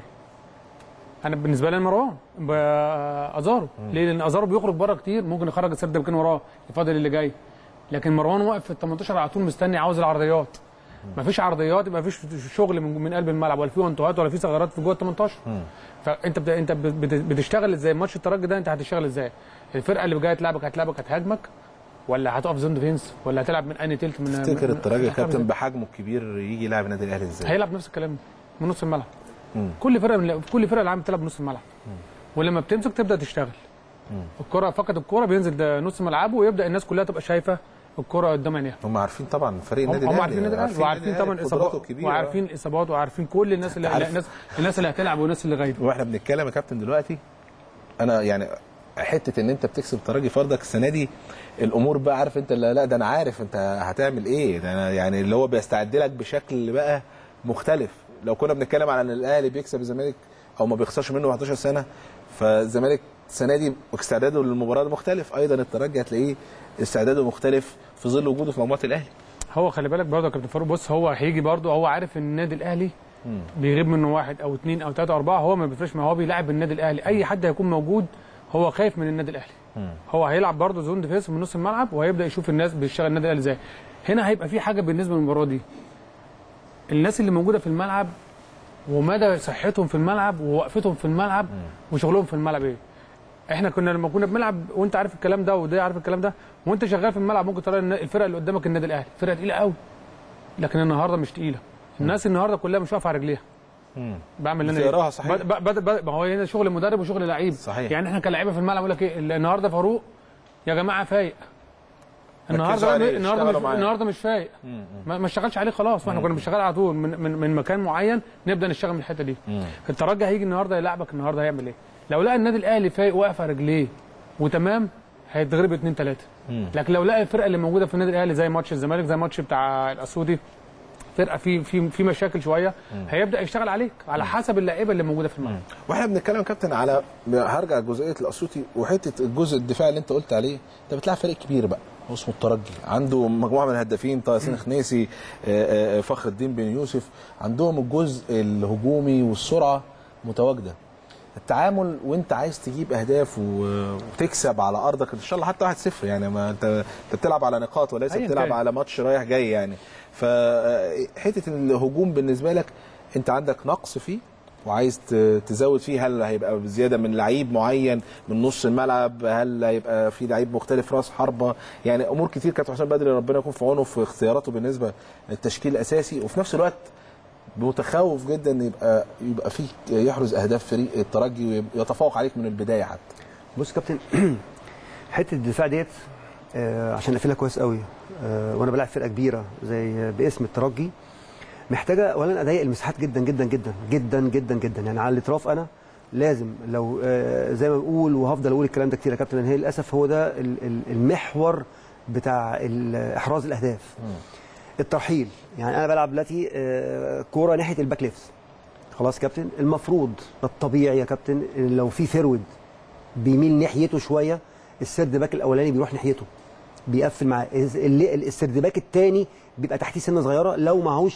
انا بالنسبه لي مروان ب- ازارو ليه لان ازارو بيخرج بره كتير ممكن يخرج السرد مكان وراه يفضل اللي جاي لكن مروان واقف في ال 18 على طول مستني عاوز العرضيات مفيش عرضيات يبقى مفيش شغل من, من قلب الملعب ولا في وانتوهات ولا في ثغرات في جوه ال 18 فانت بت... انت بت... بت- بتشتغل ازاي ماتش الترجي ده انت هتشتغل ازاي الفرقه اللي جايه تلعبك هتلعبك هتهاجمك ولا هتقف زون ديفينس ولا هتلعب من انهي تلت من تفتكر من- التراجي يا من- كابتن بحجمه الكبير يجي يلعب النادي الاهلي ازاي؟ هيلعب نفس الكلام ده من نص الملعب كل فرقه من كل فرقه العالم بتلعب نص الملعب ولما بتمسك تبدا تشتغل الكره فقد الكره بينزل ده نص ملعبه ويبدا الناس كلها تبقى شايفه الكره قدام عينيها هم عارفين طبعا فريق هم النادي هم الاهلي عارفين النادي الاهلي وعارفين النادي طبعا الأهلي قدراته الاصابات الكبيرة. وعارفين الاصابات وعارفين كل الناس اللي عارف. الناس الناس اللي هتلعب والناس اللي غايبه واحنا بنتكلم يا كابتن دلوقتي انا يعني حته ان انت بتكسب تراجي فردك السنه دي الامور بقى عارف انت لا, لا ده انا عارف انت هتعمل ايه ده انا يعني اللي هو بيستعد لك بشكل بقى مختلف لو كنا بنتكلم على ان الاهلي بيكسب الزمالك او ما بيخسرش منه 11 سنه فالزمالك السنه دي استعداده للمباراه ده مختلف ايضا الترجي هتلاقيه استعداده مختلف في ظل وجوده في مجموعه الاهلي هو خلي بالك برضه يا كابتن فاروق بص هو هيجي برضه هو عارف ان النادي الاهلي بيغيب منه واحد او اثنين او ثلاثه او اربعه هو ما بيفرقش ما هو بيلاعب النادي الاهلي اي حد هيكون موجود هو خايف من النادي الاهلي هو هيلعب برضه زون ديفينس من نص الملعب وهيبدا يشوف الناس بيشتغل النادي الاهلي ازاي هنا هيبقى في حاجه بالنسبه للمباراه دي الناس اللي موجوده في الملعب ومدى صحتهم في الملعب ووقفتهم في الملعب وشغلهم في الملعب ايه احنا كنا لما كنا بنلعب وانت عارف الكلام ده وده عارف الكلام ده وانت شغال في الملعب ممكن ترى إن الفرقه اللي قدامك النادي الاهلي فرقه تقيله قوي لكن النهارده مش تقيله الناس النهارده كلها مش واقفه على رجليها بعمل اللي انا بتقراها إيه؟ صحيح. بد- بد- بد- ما هو هنا شغل مدرب وشغل لعيب صحيح. يعني احنا كلاعيبه في الملعب يقول لك ايه النهارده فاروق يا جماعه فايق النهارده عليه، النهارده اشتغلوا مش معاه. النهارده مش فايق ما ما اشتغلش عليه خلاص واحنا كنا بنشتغل على طول من, من, من مكان معين نبدا نشتغل من الحته دي الترجي هيجي النهارده يلعبك النهارده هيعمل ايه لو لقى النادي الاهلي فايق واقف على رجليه وتمام هيتغلب 2 3 لكن لو لقى الفرقه اللي موجوده في النادي الاهلي زي ماتش الزمالك زي ماتش بتاع الاسودي فرقه في في في مشاكل شويه هيبدا يشتغل عليك على حسب اللعيبه اللي موجوده في الملعب واحنا بنتكلم يا كابتن على هرجع لجزئيه الاسيوطي وحته الجزء الدفاعي اللي انت قلت عليه انت بتلعب فريق كبير بقى هو اسمه الترجي عنده مجموعه من الهدافين طه ياسين خنيسي آه، آه، فخر الدين بن يوسف عندهم الجزء الهجومي والسرعه متواجده التعامل وانت عايز تجيب اهداف و- وتكسب على ارضك ان شاء الله حتى 1-0 يعني ما انت انت بتلعب على نقاط وليس أيا بتلعب كان. على ماتش رايح جاي يعني فحته الهجوم بالنسبه لك انت عندك نقص فيه وعايز ت- تزود فيه هل هيبقى زياده من لعيب معين من نص الملعب هل هيبقى في لعيب مختلف راس حربه يعني امور كتير كابتن حسام بدري ربنا يكون في عونه في اختياراته بالنسبه للتشكيل الاساسي وفي نفس الوقت متخوف جدا ان يبقى يبقى فيه يحرز اهداف فريق الترجي ويتفوق عليك من البدايه حتى بص يا كابتن حته الدفاع ديت آه، عشان اقفلها كويس قوي آه، وانا بلعب فرقه كبيره زي باسم الترجي محتاجه اولا اضيق المساحات جدا جدا جدا جدا جدا جدا يعني على الاطراف انا لازم لو آه، زي ما بقول وهفضل اقول الكلام ده كتير يا كابتن لان هي للاسف هو ده ال- ال- المحور بتاع ال- احراز الاهداف الترحيل يعني انا بلعب دلوقتي آه، كوره ناحيه الباك ليفت خلاص يا كابتن المفروض الطبيعي يا كابتن إن لو في فيرود بيميل ناحيته شويه السرد باك الاولاني بيروح ناحيته بيقفل معاه الز- اللي- السرد باك الثاني بيبقى تحتيه سنه صغيره لو معهوش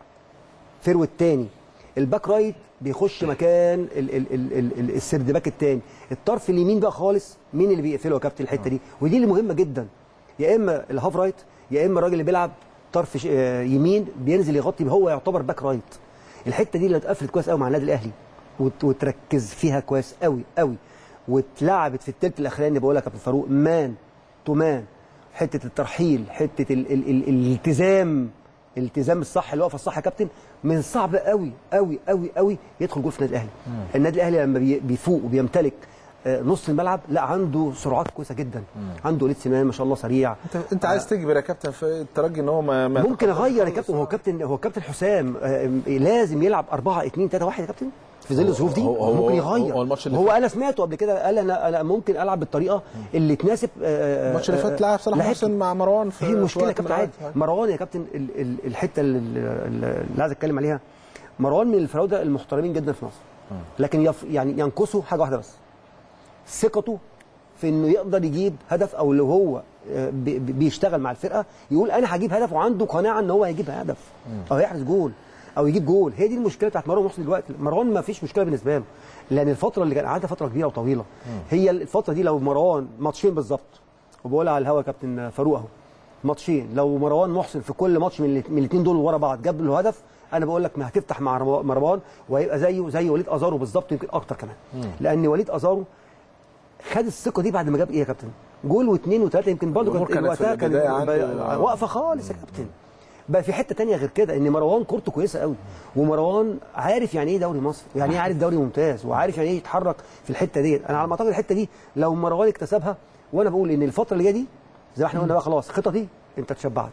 فيرود تاني الباك رايت بيخش مكان ال ال ال ال ال السرد باك التاني الطرف اليمين بقى خالص مين اللي بيقفله يا كابتن الحته دي ودي اللي مهمه جدا يا اما الهاف رايت يا اما الراجل اللي بيلعب طرف ش- آه، يمين بينزل يغطي هو يعتبر باك رايت الحته دي اللي اتقفلت كويس قوي مع النادي الاهلي وت- وتركز فيها كويس قوي قوي واتلعبت في الثلث الاخراني بقول لك يا كابتن فاروق مان تو مان حته الترحيل حته ال ال ال الالتزام الالتزام الصح الوقفه الصح يا كابتن من صعب قوي قوي قوي قوي يدخل جول في النادي الاهلي النادي الاهلي لما بي- بيفوق وبيمتلك آه، نص الملعب لا عنده سرعات كويسه جدا عنده وليد سليمان ما شاء الله سريع انت انت عايز تجبر يا كابتن في الترجي ان هو ما, ما ممكن يتقدمش اغير يا خالص. كابتن هو كابتن هو كابتن حسام آه، لازم يلعب 4 2 3 1 يا كابتن في ظل الظروف دي هو- هو- ممكن هو- يغير هو الماتش اللي هو فات- انا سمعته قبل كده قال انا انا ممكن العب بالطريقه اللي تناسب آه، آه، الماتش اللي فات آه، لعب صلاح لعبت. محسن مع مروان في هي في المشكله يا وقت من كابتن عادي الأوقات. مروان يا كابتن ال- ال- الحته اللي, اللي عايز اتكلم عليها مروان من الفراوده المحترمين جدا في مصر لكن يف يعني ينقصه حاجه واحده بس ثقته في انه يقدر يجيب هدف او لو هو آه، بي- بي- بيشتغل مع الفرقه يقول انا هجيب هدف وعنده قناعه ان هو هيجيب هدف او هيحرز جول او يجيب جول هي دي المشكله بتاعت مروان محسن دلوقتي مروان ما فيش مشكله بالنسبه له لان الفتره اللي كان قعدها فتره كبيره وطويله هي الفتره دي لو مروان ماتشين بالظبط وبقولها على الهوا يا كابتن فاروق اهو ماتشين لو مروان محسن في كل ماتش من الات- من الاثنين دول ورا بعض جاب له هدف انا بقول لك ما هتفتح مع رمو- مروان وهيبقى زيه زي وليد ازارو بالظبط يمكن اكتر كمان لان وليد ازارو خد الثقه دي بعد ما جاب ايه يا كابتن؟ جول واثنين وثلاثه يمكن برضه الأمور كانت كانت في وقتها كان البداية عنده- بقى- واقفه خالص يا كابتن بقى في حته تانية غير كده ان مروان كورته كويسه قوي ومروان عارف يعني ايه دوري مصر يعني ايه عارف دوري ممتاز وعارف يعني ايه يتحرك في الحته ديت انا على ما اعتقد الحته دي لو مروان اكتسبها وانا بقول ان الفتره اللي جايه دي زي ما احنا قلنا بقى خلاص خططي انت اتشبعت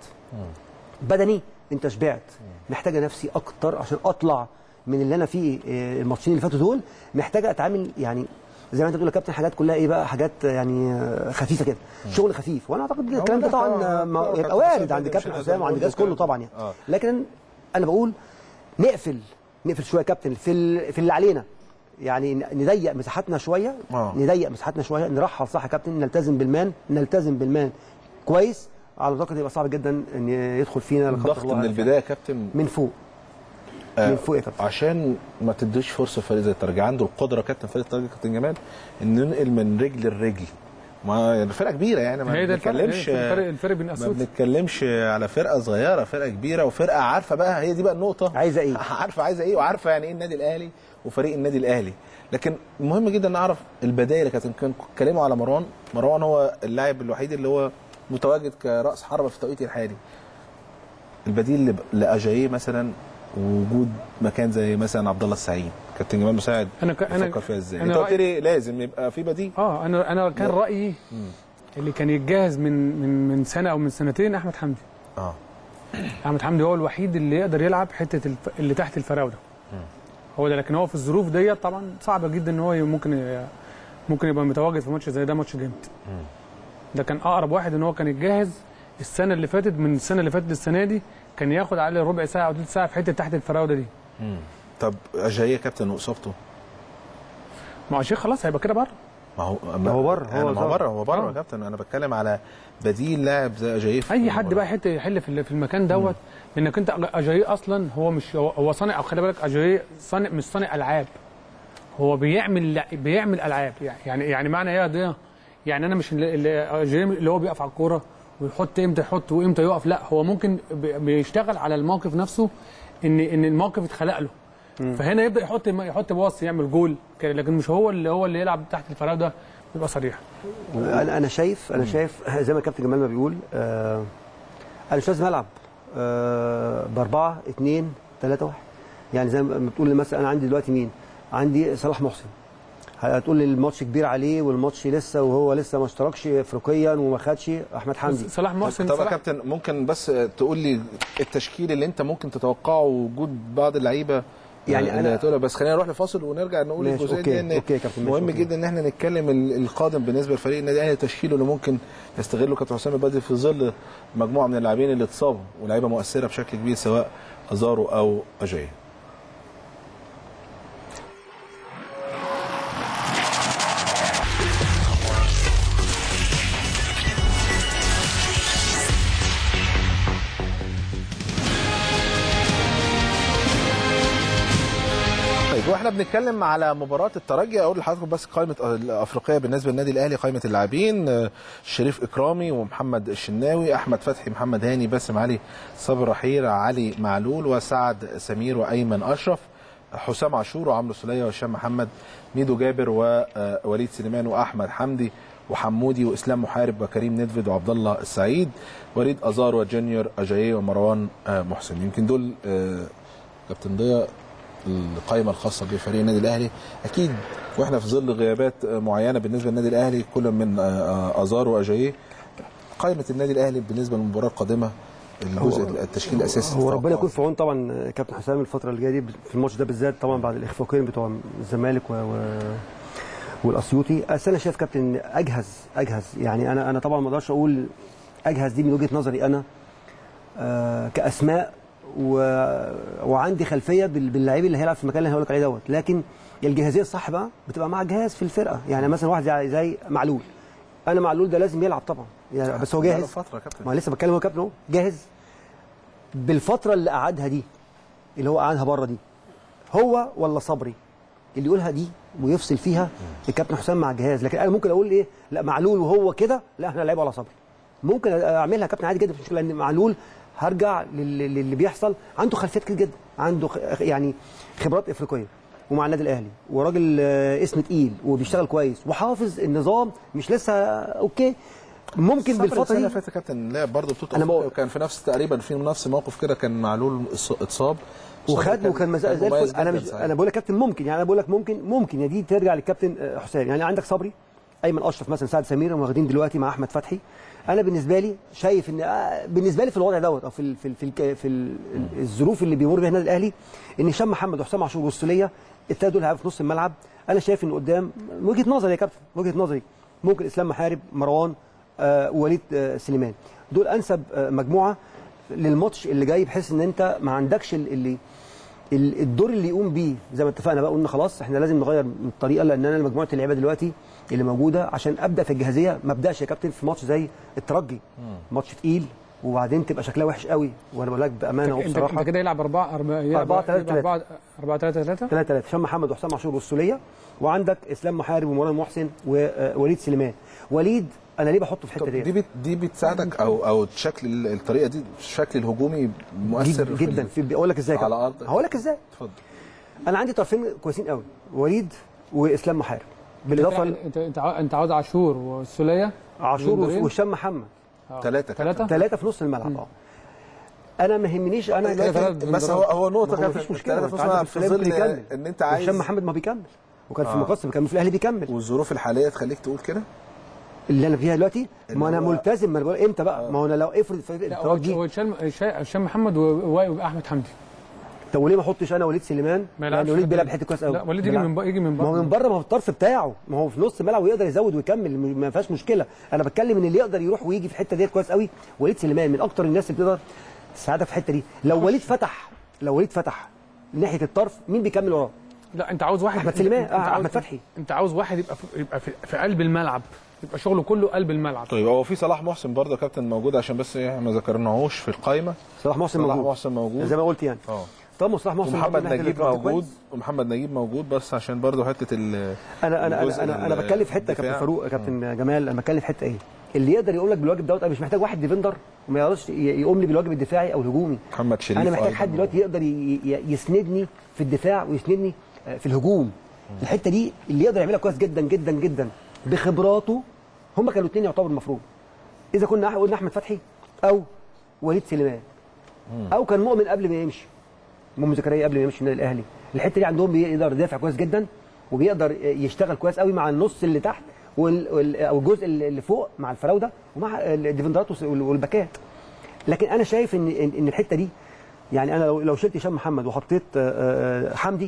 بدني انت شبعت محتاجه نفسي اكتر عشان اطلع من اللي انا فيه آه، الماتشين اللي فاتوا دول محتاجه اتعامل يعني زي ما انت بتقول يا كابتن حاجات كلها ايه بقى حاجات يعني آه، خفيفه كده شغل خفيف وانا اعتقد ان الكلام ده ده طبعا طبعاً. آه، ما- طبعاً يبقى كابتن وارد حسام عند مش كابتن هنقدر حسام وعند نقول الجهاز كده. كله طبعا يعني آه. لكن انا بقول نقفل نقفل شويه يا كابتن في ال- في اللي علينا يعني ن- نضيق مساحاتنا شويه آه. نضيق مساحاتنا شويه نرحل صح يا كابتن نلتزم بالمان نلتزم بالمان كويس على اعتقد يبقى صعب جدا ان يدخل فينا لا قدر الضغط الله من البدايه يا كابتن من فوق آه، من فوق يا كابتن عشان ما تديش فرصه فريق زي الترجي عنده القدره كابتن فريق الترجي كابتن جمال ان ننقل من رجل لرجل ما الفرقه كبيره يعني ما هي ده الفرق بنتكلمش هي الفرق الفرق بين ما اسيوط بنتكلمش على فرقه صغيره فرقه كبيره وفرقه عارفه بقى هي دي بقى النقطه عايزة إيه؟ عارفه عايزه ايه وعارفه يعني ايه النادي الاهلي وفريق النادي الاهلي لكن مهم جدا نعرف البدائل كابتن كان اتكلموا على مروان مروان هو اللاعب الوحيد اللي هو متواجد كراس حربه في التوقيت الحالي البديل لب- لاجاييه مثلا وجود مكان زي مثلا عبد الله السعيد كابتن جمال مساعد أنا ك- أنا- بيفكر فيها ازاي أنا انت قلت رأيي- لي لازم يبقى في بديل اه انا انا كان رايي اللي كان يتجهز من من من سنه او من سنتين احمد حمدي اه احمد حمدي هو الوحيد اللي يقدر يلعب حته الف... اللي تحت الفراوده هو ده لكن هو في الظروف ديت طبعا صعبه جدا ان هو ممكن ي- ممكن يبقى متواجد في ماتش زي ده ماتش جامد ده كان اقرب واحد ان هو كان يتجهز السنه اللي فاتت من السنه اللي فاتت للسنه دي كان ياخد عليه ربع ساعه او ثلث ساعه في حته تحت الفراوده دي طب اجاييه كابتن واصابته ما هو شيخ خلاص هيبقى كده بره ما هو هو بره، هو هو ما هو ظهر. بره هو بره آه. يا كابتن انا بتكلم على بديل لاعب زي اجاييه في اي حد المباراة. بقى يحط يحل في ال- في المكان دوت لانك انت اجاي اصلا هو مش هو, هو صانع او خلي بالك اجاي صانع مش صانع العاب هو بيعمل لع- بيعمل العاب يعني يعني يعني معنى ايه ده يعني انا مش اللي- اللي جيريمي اللي هو بيقف على الكوره ويحط امتى يحط وامتى يقف لا هو ممكن بي- بيشتغل على الموقف نفسه ان ان الموقف اتخلق له فهنا يبدا يحط يحط باص يعمل جول كده، لكن مش هو اللي هو اللي يلعب تحت الفراغ ده بيبقى صريح انا انا شايف انا شايف زي ما كابتن جمال ما بيقول آه انا مش لازم العب آه باربعه اثنين ثلاثه واحد يعني زي ما بتقول لي مثلا انا عندي دلوقتي مين؟ عندي صلاح محسن هتقول لي الماتش كبير عليه والماتش لسه وهو لسه ما اشتركش افريقيا وما خدش احمد حمدي صلاح محسن طب يا صلاح كابتن ممكن بس تقول لي التشكيل اللي انت ممكن تتوقعه وجود بعض اللعيبه يعني يعني أنا- اللي هتقولها بس خلينا نروح لفاصل ونرجع نقول ماشي، الجزئيه أوكي، دي ان أوكي يا كابتن، ماشي، مهم أوكي. جدا ان احنا نتكلم ال- القادم بالنسبه لفريق النادي الاهلي تشكيله اللي ممكن يستغله كابتن حسام البدري في ظل مجموعه من اللاعبين اللي اتصابوا ولاعيبه مؤثره بشكل كبير سواء ازارو او اجاي طيب واحنا بنتكلم على مباراه الترجي اقول لحضراتكم بس قائمه الافريقيه بالنسبه للنادي الاهلي قائمه اللاعبين آه، شريف اكرامي ومحمد الشناوي احمد فتحي محمد هاني باسم علي صابر رحيل علي معلول وسعد سمير وايمن اشرف حسام عاشور وعمرو سليه وهشام محمد ميدو جابر ووليد سليمان واحمد حمدي وحمودي واسلام محارب وكريم ندفد وعبد الله السعيد وليد ازار وجونيور اجاييه ومروان آه، محسن يمكن دول آه، كابتن ضياء القائمه الخاصه بفريق النادي الاهلي اكيد واحنا في ظل غيابات معينه بالنسبه للنادي الاهلي كل من ازار واجاييه قائمه النادي الاهلي بالنسبه للمباراه القادمه الجزء التشكيل الاساسي هو ربنا يكون في عون طبعا كابتن حسام الفتره اللي جايه دي في الماتش ده بالذات طبعا بعد الاخفاقين بتوع الزمالك و... و... والاسيوطي بس انا شايف كابتن اجهز اجهز يعني انا انا طبعا ما اقدرش اقول اجهز دي من وجهه نظري انا آه كاسماء و... وعندي خلفيه بال... باللعيب اللي هيلعب في المكان اللي هقول لك عليه دوت لكن الجاهزيه الصح بقى بتبقى مع جهاز في الفرقه يعني مثلا واحد زي, زي معلول انا معلول ده لازم يلعب طبعا يعني بس هو بقاله جاهز فتره يا كابتن ما لسه بتكلم هو كابتن اهو جاهز بالفتره اللي قعدها دي اللي هو قعدها بره دي هو ولا صبري اللي يقولها دي ويفصل فيها الكابتن حسام مع الجهاز لكن انا ممكن اقول ايه لا معلول وهو كده لا احنا لعيبه على صبري ممكن اعملها كابتن عادي جدا مش مشكله لان معلول هرجع لل- للي بيحصل عنده خلفيات كتير جدا عنده خ- يعني خبرات افريقيه ومع النادي الاهلي وراجل آه، اسم تقيل وبيشتغل كويس وحافظ النظام مش لسه اوكي ممكن صبري بالفتره السنه دي اللي فاتت يا كابتن لعب برضه بطوله أنا أفريقيا بقول- وكان في نفس تقريبا في نفس موقف كده كان معلول إص- اتصاب وخد وكان مزاج زي مميز الفل انا جداً مش ساعتها. انا بقول لك كابتن ممكن يعني انا بقول لك ممكن ممكن يا دي ترجع للكابتن آه، حسام يعني عندك صبري ايمن اشرف مثلا سعد سمير هم واخدين دلوقتي مع احمد فتحي انا بالنسبه لي شايف ان آه، بالنسبه لي في الوضع دوت او في ال في ال في, ال في ال الظروف اللي بيمر بيها النادي الاهلي ان هشام محمد وحسام عاشور والسوليه الثلاثه دول هيبقوا في نص الملعب انا شايف ان قدام من وجهه نظري يا كابتن من وجهه نظري ممكن اسلام محارب مروان آه ووليد آه سليمان دول انسب آه مجموعه للماتش اللي جاي بحيث ان انت ما عندكش ال- اللي ال- الدور اللي يقوم بيه زي ما اتفقنا بقى قلنا خلاص احنا لازم نغير من الطريقه لان انا مجموعه اللعيبه دلوقتي اللي موجوده عشان ابدا في الجاهزيه ما ابداش يا كابتن في ماتش زي الترجي ماتش تقيل وبعدين تبقى شكلها وحش قوي وانا بقول لك بامانه انت وبصراحه انت كده يلعب 4 4 أربعة، تلاتة، تلاتة. 4 4 3 3 3 3 هشام محمد وحسام عاشور والسوليه وعندك اسلام محارب ومروان محسن ووليد سليمان وليد انا ليه بحطه في الحته طب دي دي بت دي بتساعدك او او شكل ال- الطريقه دي الشكل الهجومي مؤثر جد في جدا ال- في اقول لك ازاي على كده أرض- هقول لك ازاي اتفضل انا عندي طرفين كويسين قوي وليد واسلام محارب بالاضافه انت انت عاو- انت عاوز عاشور والسوليه عاشور وندرين؟ وهشام محمد ثلاثه ثلاثة؟ ثلاثه في نص الملعب اه انا ما يهمنيش انا كده دلوقتي ثلاثة بس هو هو نقطه ما هو كانت مفيش مشكله الثلاثة في أنت نص عندك الملعب في السولية ظل ممكن يكمل. ان انت عايز هشام محمد ما بيكمل وكان في آه. المقص كان في الاهلي بيكمل والظروف الحاليه تخليك تقول كده اللي انا فيها دلوقتي ما انا اللي هو- ملتزم ما انا بقول امتى بقى ما هو انا لو افرض في لا هو الترجي هو هشام هشام محمد و- واحمد حمدي طب وليه ما احطش انا وليد سليمان ما يلعبش لان وليد في بيلعب الدوري. حته كويس قوي لا وليد يجي من بره يجي من ما هو من بره بره ما هو الطرف بتاعه ما هو في نص الملعب ويقدر يزود ويكمل م- ما فيهاش مشكله انا بتكلم ان اللي يقدر يروح ويجي في الحته ديت كويس قوي وليد سليمان من اكتر الناس اللي بتقدر تساعدك في الحته دي لو وليد فتح لو وليد فتح ناحيه الطرف مين بيكمل وراه لا انت عاوز واحد أحمد سليمان، انت آه، عاوز- أحمد فتحي. انت عاوز واحد يبقى في يبقى في, في قلب الملعب يبقى شغله كله قلب الملعب طيب هو في صلاح محسن برضه يا كابتن موجود عشان بس إيه ما ذكرناهوش في القائمه صلاح محسن صلاح موجود محسن موجود زي ما قلت يعني اه طبعا مصطفى محسن ومحمد برضه ناحية نجيب الإدارة موجود كويس. ومحمد نجيب موجود بس عشان برضه حته ال انا انا الجزء انا انا, أنا ال- بتكلم في حته يا كابتن الدفاع. فاروق يا كابتن جمال انا بتكلم في حته ايه اللي يقدر يقول لك بالواجب دوت انا مش محتاج واحد ديفندر وما يقدرش ي- يقوم لي بالواجب الدفاعي او الهجومي محمد شريف انا محتاج أيضاً. حد دلوقتي يقدر ي- ي- يسندني في الدفاع ويسندني آه، في الهجوم الحته دي اللي يقدر يعملها كويس جدا جدا جدا بخبراته هم كانوا الاثنين يعتبروا المفروض اذا كنا أح- قلنا احمد فتحي او وليد سليمان او كان مؤمن قبل ما يمشي مؤمن زكريا قبل ما يمشي النادي الاهلي الحته دي عندهم بيقدر يدافع كويس جدا وبيقدر يشتغل كويس قوي مع النص اللي تحت وال... وال... او الجزء اللي فوق مع الفراوده ومع الديفندرات والس- وال- والباكات لكن انا شايف ان ان إن الحته دي يعني انا لو لو شلت هشام محمد وحطيت آه، آه، حمدي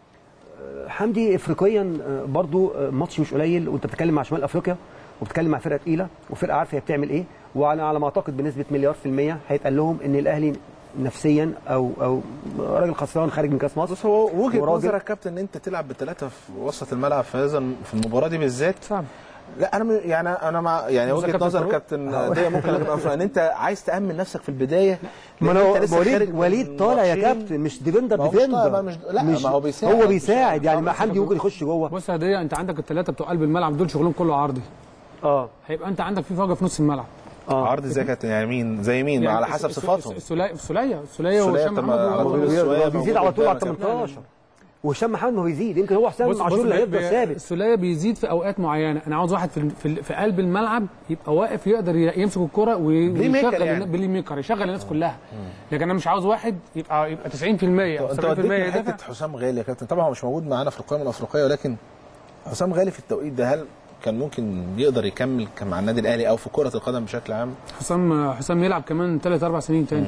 آه، حمدي افريقيا آه، برضو آه، ماتش مش قليل وانت بتتكلم مع شمال افريقيا وبتتكلم مع فرقه تقيله وفرقه عارفه هي بتعمل ايه وانا على ما اعتقد بنسبه مليار في الميه هيتقال لهم ان الاهلي نفسيا او او راجل خسران خارج من كاس مصر بص هو وجهه وراجل- نظرك يا كابتن ان انت تلعب بثلاثه في وسط الملعب في هذا في المباراه دي بالذات صعب لا انا م- يعني انا مع يعني بص يا وجهه كابتن نظر فاروق. كابتن دي ممكن أبقى- ان انت عايز تامن نفسك في البدايه ما لأن انا أنت لسه خارج وليد من وليد طالع يا ماتشين. كابتن مش ديفندر ما هو مش طالع، ديفندر ما مش- لا، ما هو بيساعد. هو بيساعد يعني مش- ما حمدي ممكن يخش جوه بص يا هديه انت عندك الثلاثه بتوع قلب الملعب دول شغلهم كله عرضي اه هيبقى انت عندك في فوجه في نص الملعب اه عرض ازاي يا كابتن يعني مين زي مين على حسب صفاتهم السوليه السوليه السوليه السولية وهشام طب محمد ما- و- هو هو بي- بي- شوية هو بيزيد موجود على طول على قدامك. 18 وهشام محمد ما هو بيزيد يمكن هو حسام بص عاشور اللي بص هيفضل بي- ثابت السوليه بيزيد في اوقات معينه انا عاوز واحد في في, في قلب الملعب يبقى واقف يقدر ي- يمسك الكره بلاي ميكر ويشغل يعني. النا- بلاي ميكر يشغل الناس كلها لكن انا مش عاوز واحد يبقى يبقى 90% او انت 70% وديتني يدافع حته حسام غالي يا كابتن طبعا هو مش موجود معانا في القائمه الافريقيه ولكن حسام غالي في التوقيت ده هل كان ممكن يقدر يكمل كان مع النادي الاهلي او في كره القدم بشكل عام حسام حسام يلعب كمان 3 4 سنين تاني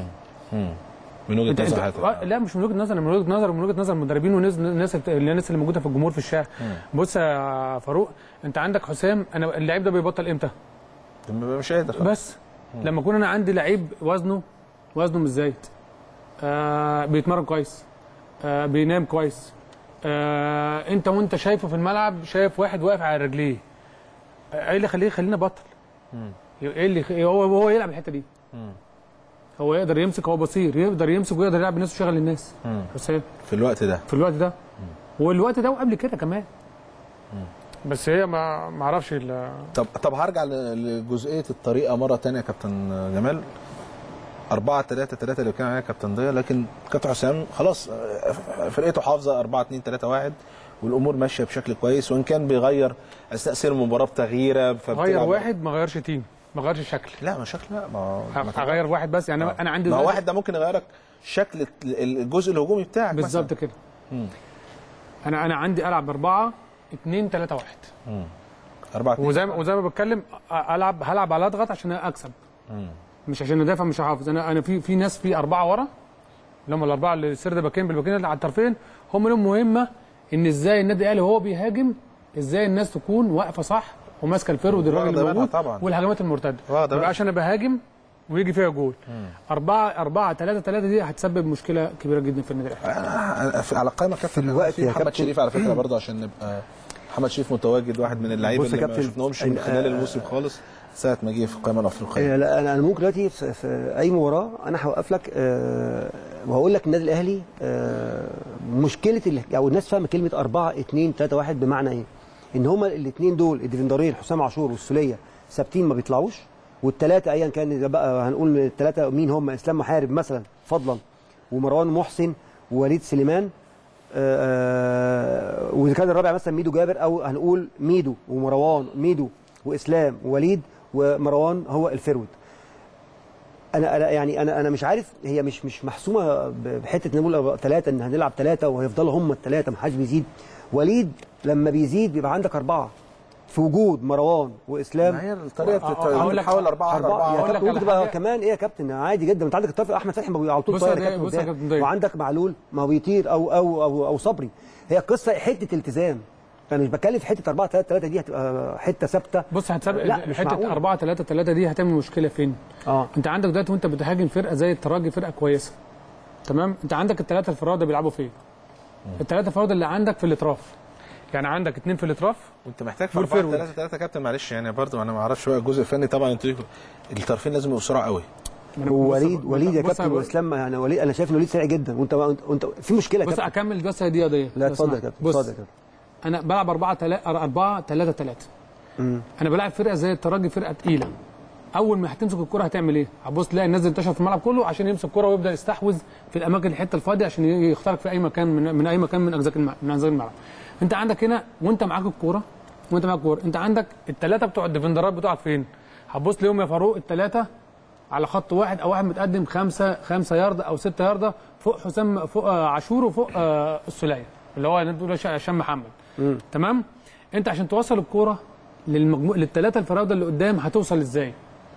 من وجهه انت نظر انت حضرتك آه، لا مش من وجهه نظر من وجهه نظر من وجهه نظر المدربين والناس الناس الناس اللي موجوده في الجمهور في الشارع بص يا فاروق انت عندك حسام انا اللعيب ده بيبطل امتى مش قادر خلاص. بس لما اكون انا عندي لعيب وزنه وزنه مش زايد آه بيتمرن كويس آه بينام كويس آه انت وانت شايفه في الملعب شايف واحد واقف على رجليه آه، ايه اللي يخليه يخلينا بطل ايه اللي يخ- هو هو يلعب الحته دي هو يقدر يمسك هو بصير يقدر يمسك ويقدر يلعب الناس ويشغل الناس حسام في الوقت ده في الوقت ده والوقت ده وقبل كده كمان بس هي ما ما اعرفش ال- طب طب هرجع ل- لجزئيه الطريقه مره تانية يا كابتن جمال 4 3 3 اللي كان عليها كابتن ضياء لكن كابتن حسام خلاص آه، فرقته حافظه 4 2 3 1 والامور ماشيه بشكل كويس وان كان بيغير اثناء سير المباراه بتغييره غير فبتلعب- واحد ما غيرش تيم ما غيرش شكل لا ما شكل لا ما هو- ما هغير واحد بس يعني انا انا عندي ما هو دلوقتي- واحد ده ممكن يغيرك شكل ال- الجزء الهجومي بتاعك بالظبط كده انا انا عندي العب اربعه اثنين ثلاثه واحد 4 2 وزي ما وزي ما بتكلم أ- العب هلعب على اضغط عشان اكسب مش عشان ادافع مش هحافظ انا انا في في ناس في اربعه ورا اللي هم الاربعه اللي سرد باكين بالباكين اللي على الطرفين هم لهم مهمه ان ازاي النادي الاهلي وهو بيهاجم ازاي الناس تكون واقفه صح وماسكه الفيرود الراجل واخدة اللي بالها موجود طبعا. والهجمات المرتده واخدة ما بالها. يبقاش انا بهاجم ويجي فيها جول أربعة أربعة ثلاثة ثلاثة دي هتسبب مشكلة كبيرة جدا في النادي الأهلي أنا في- على القائمه كابتن في الوقت في يا محمد كابتن. شريف على فكره برضه عشان نبقى محمد شريف متواجد واحد من اللعيبه بص يا اللي ما كابتن، شفناهمش من أنا- خلال الموسم خالص ساعه ما جه في القائمه الافريقيه آه، لا انا أنا ممكن دلوقتي في, في اي مباراه انا هوقف لك آه، وهقول لك النادي الاهلي آه، مشكله ال- او الناس فاهمه كلمه 4 2 3 1 بمعنى ايه؟ ان هما الاثنين دول الديفندرين حسام عاشور والسوليه ثابتين ما بيطلعوش والثلاثه ايا كان إذا بقى هنقول الثلاثه مين هم اسلام محارب مثلا فضلا ومروان محسن ووليد سليمان آه، آه، واذا كان الرابع مثلا ميدو جابر او هنقول ميدو ومروان ميدو واسلام ووليد ومروان هو الفرود انا انا يعني انا انا مش عارف هي مش مش محسومه ب- بحته نقول ثلاثه ان هنلعب ثلاثه وهيفضلوا هم الثلاثه ما حدش بيزيد وليد لما بيزيد بيبقى عندك اربعه في وجود مروان واسلام ما هي الطريقه أقول لك- بتت- بتحاول 4 أربعة يا أقول لك كابتن على ممكن تبقى حاجة. كمان إيه يا كابتن عادي جدا أنت عندك الطرف أحمد فتحي ما بي- على طول بص طاير يا يا ضياء- كابتن بص يا قدام. كابتن ضياء. وعندك معلول ما هو بيطير أو أو أو, أو صبري هي قصة حتة التزام أنا مش بتكلم في حتة 4 3 3 دي هتبقى حتة ثابتة بص هتسبب لا، مش معقول. حتة 4 3 3 دي هتعمل مشكلة فين؟ اه أنت عندك دلوقتي وأنت بتهاجم فرقة زي الترجي فرقة كويسة تمام؟ أنت عندك الثلاثة الفرادة بيلعبوا فين؟ الثلاثة الفرادة اللي عندك في الإطراف يعني عندك اثنين في الإطراف وانت محتاج في 4 والفيرود. 3 3 كابتن معلش يعني برضه انا ما اعرفش بقى الجزء الفني طبعا انتوا الطرفين لازم يبقوا بسرعه قوي ما أنا- ووليد بص- وليد يا بص- كابتن بص- واسلام يعني وليد انا شايف ان وليد سريع جدا وانت وانت في مشكله يا بص كابتن اكمل بس هي دي قضيه لا بس اتفضل يا اسمع. كابتن بص اتفضل يا كابتن انا بلعب 4 3 4 3 3 انا بلعب فرقه زي الترجي فرقه تقيله اول ما هتمسك الكره هتعمل ايه؟ هتبص تلاقي الناس دي انتشر في الملعب كله عشان يمسك الكره ويبدا يستحوذ في الاماكن الحته الفاضيه عشان يخترق في اي مكان من, من اي مكان من اجزاء الملعب من اجزاء الملعب. انت عندك هنا وانت معاك الكوره وانت معاك الكوره انت عندك الثلاثه بتوع الديفندرات بتوعك فين؟ هتبص ليهم يا فاروق الثلاثه على خط واحد او واحد متقدم خمسه خمسه يارده او سته يارده فوق حسام فوق آه، عاشور وفوق آه، السوليه اللي هو نقول هشام محمد تمام انت عشان توصل الكوره للمجموع للثلاثه الفراوده اللي قدام هتوصل ازاي؟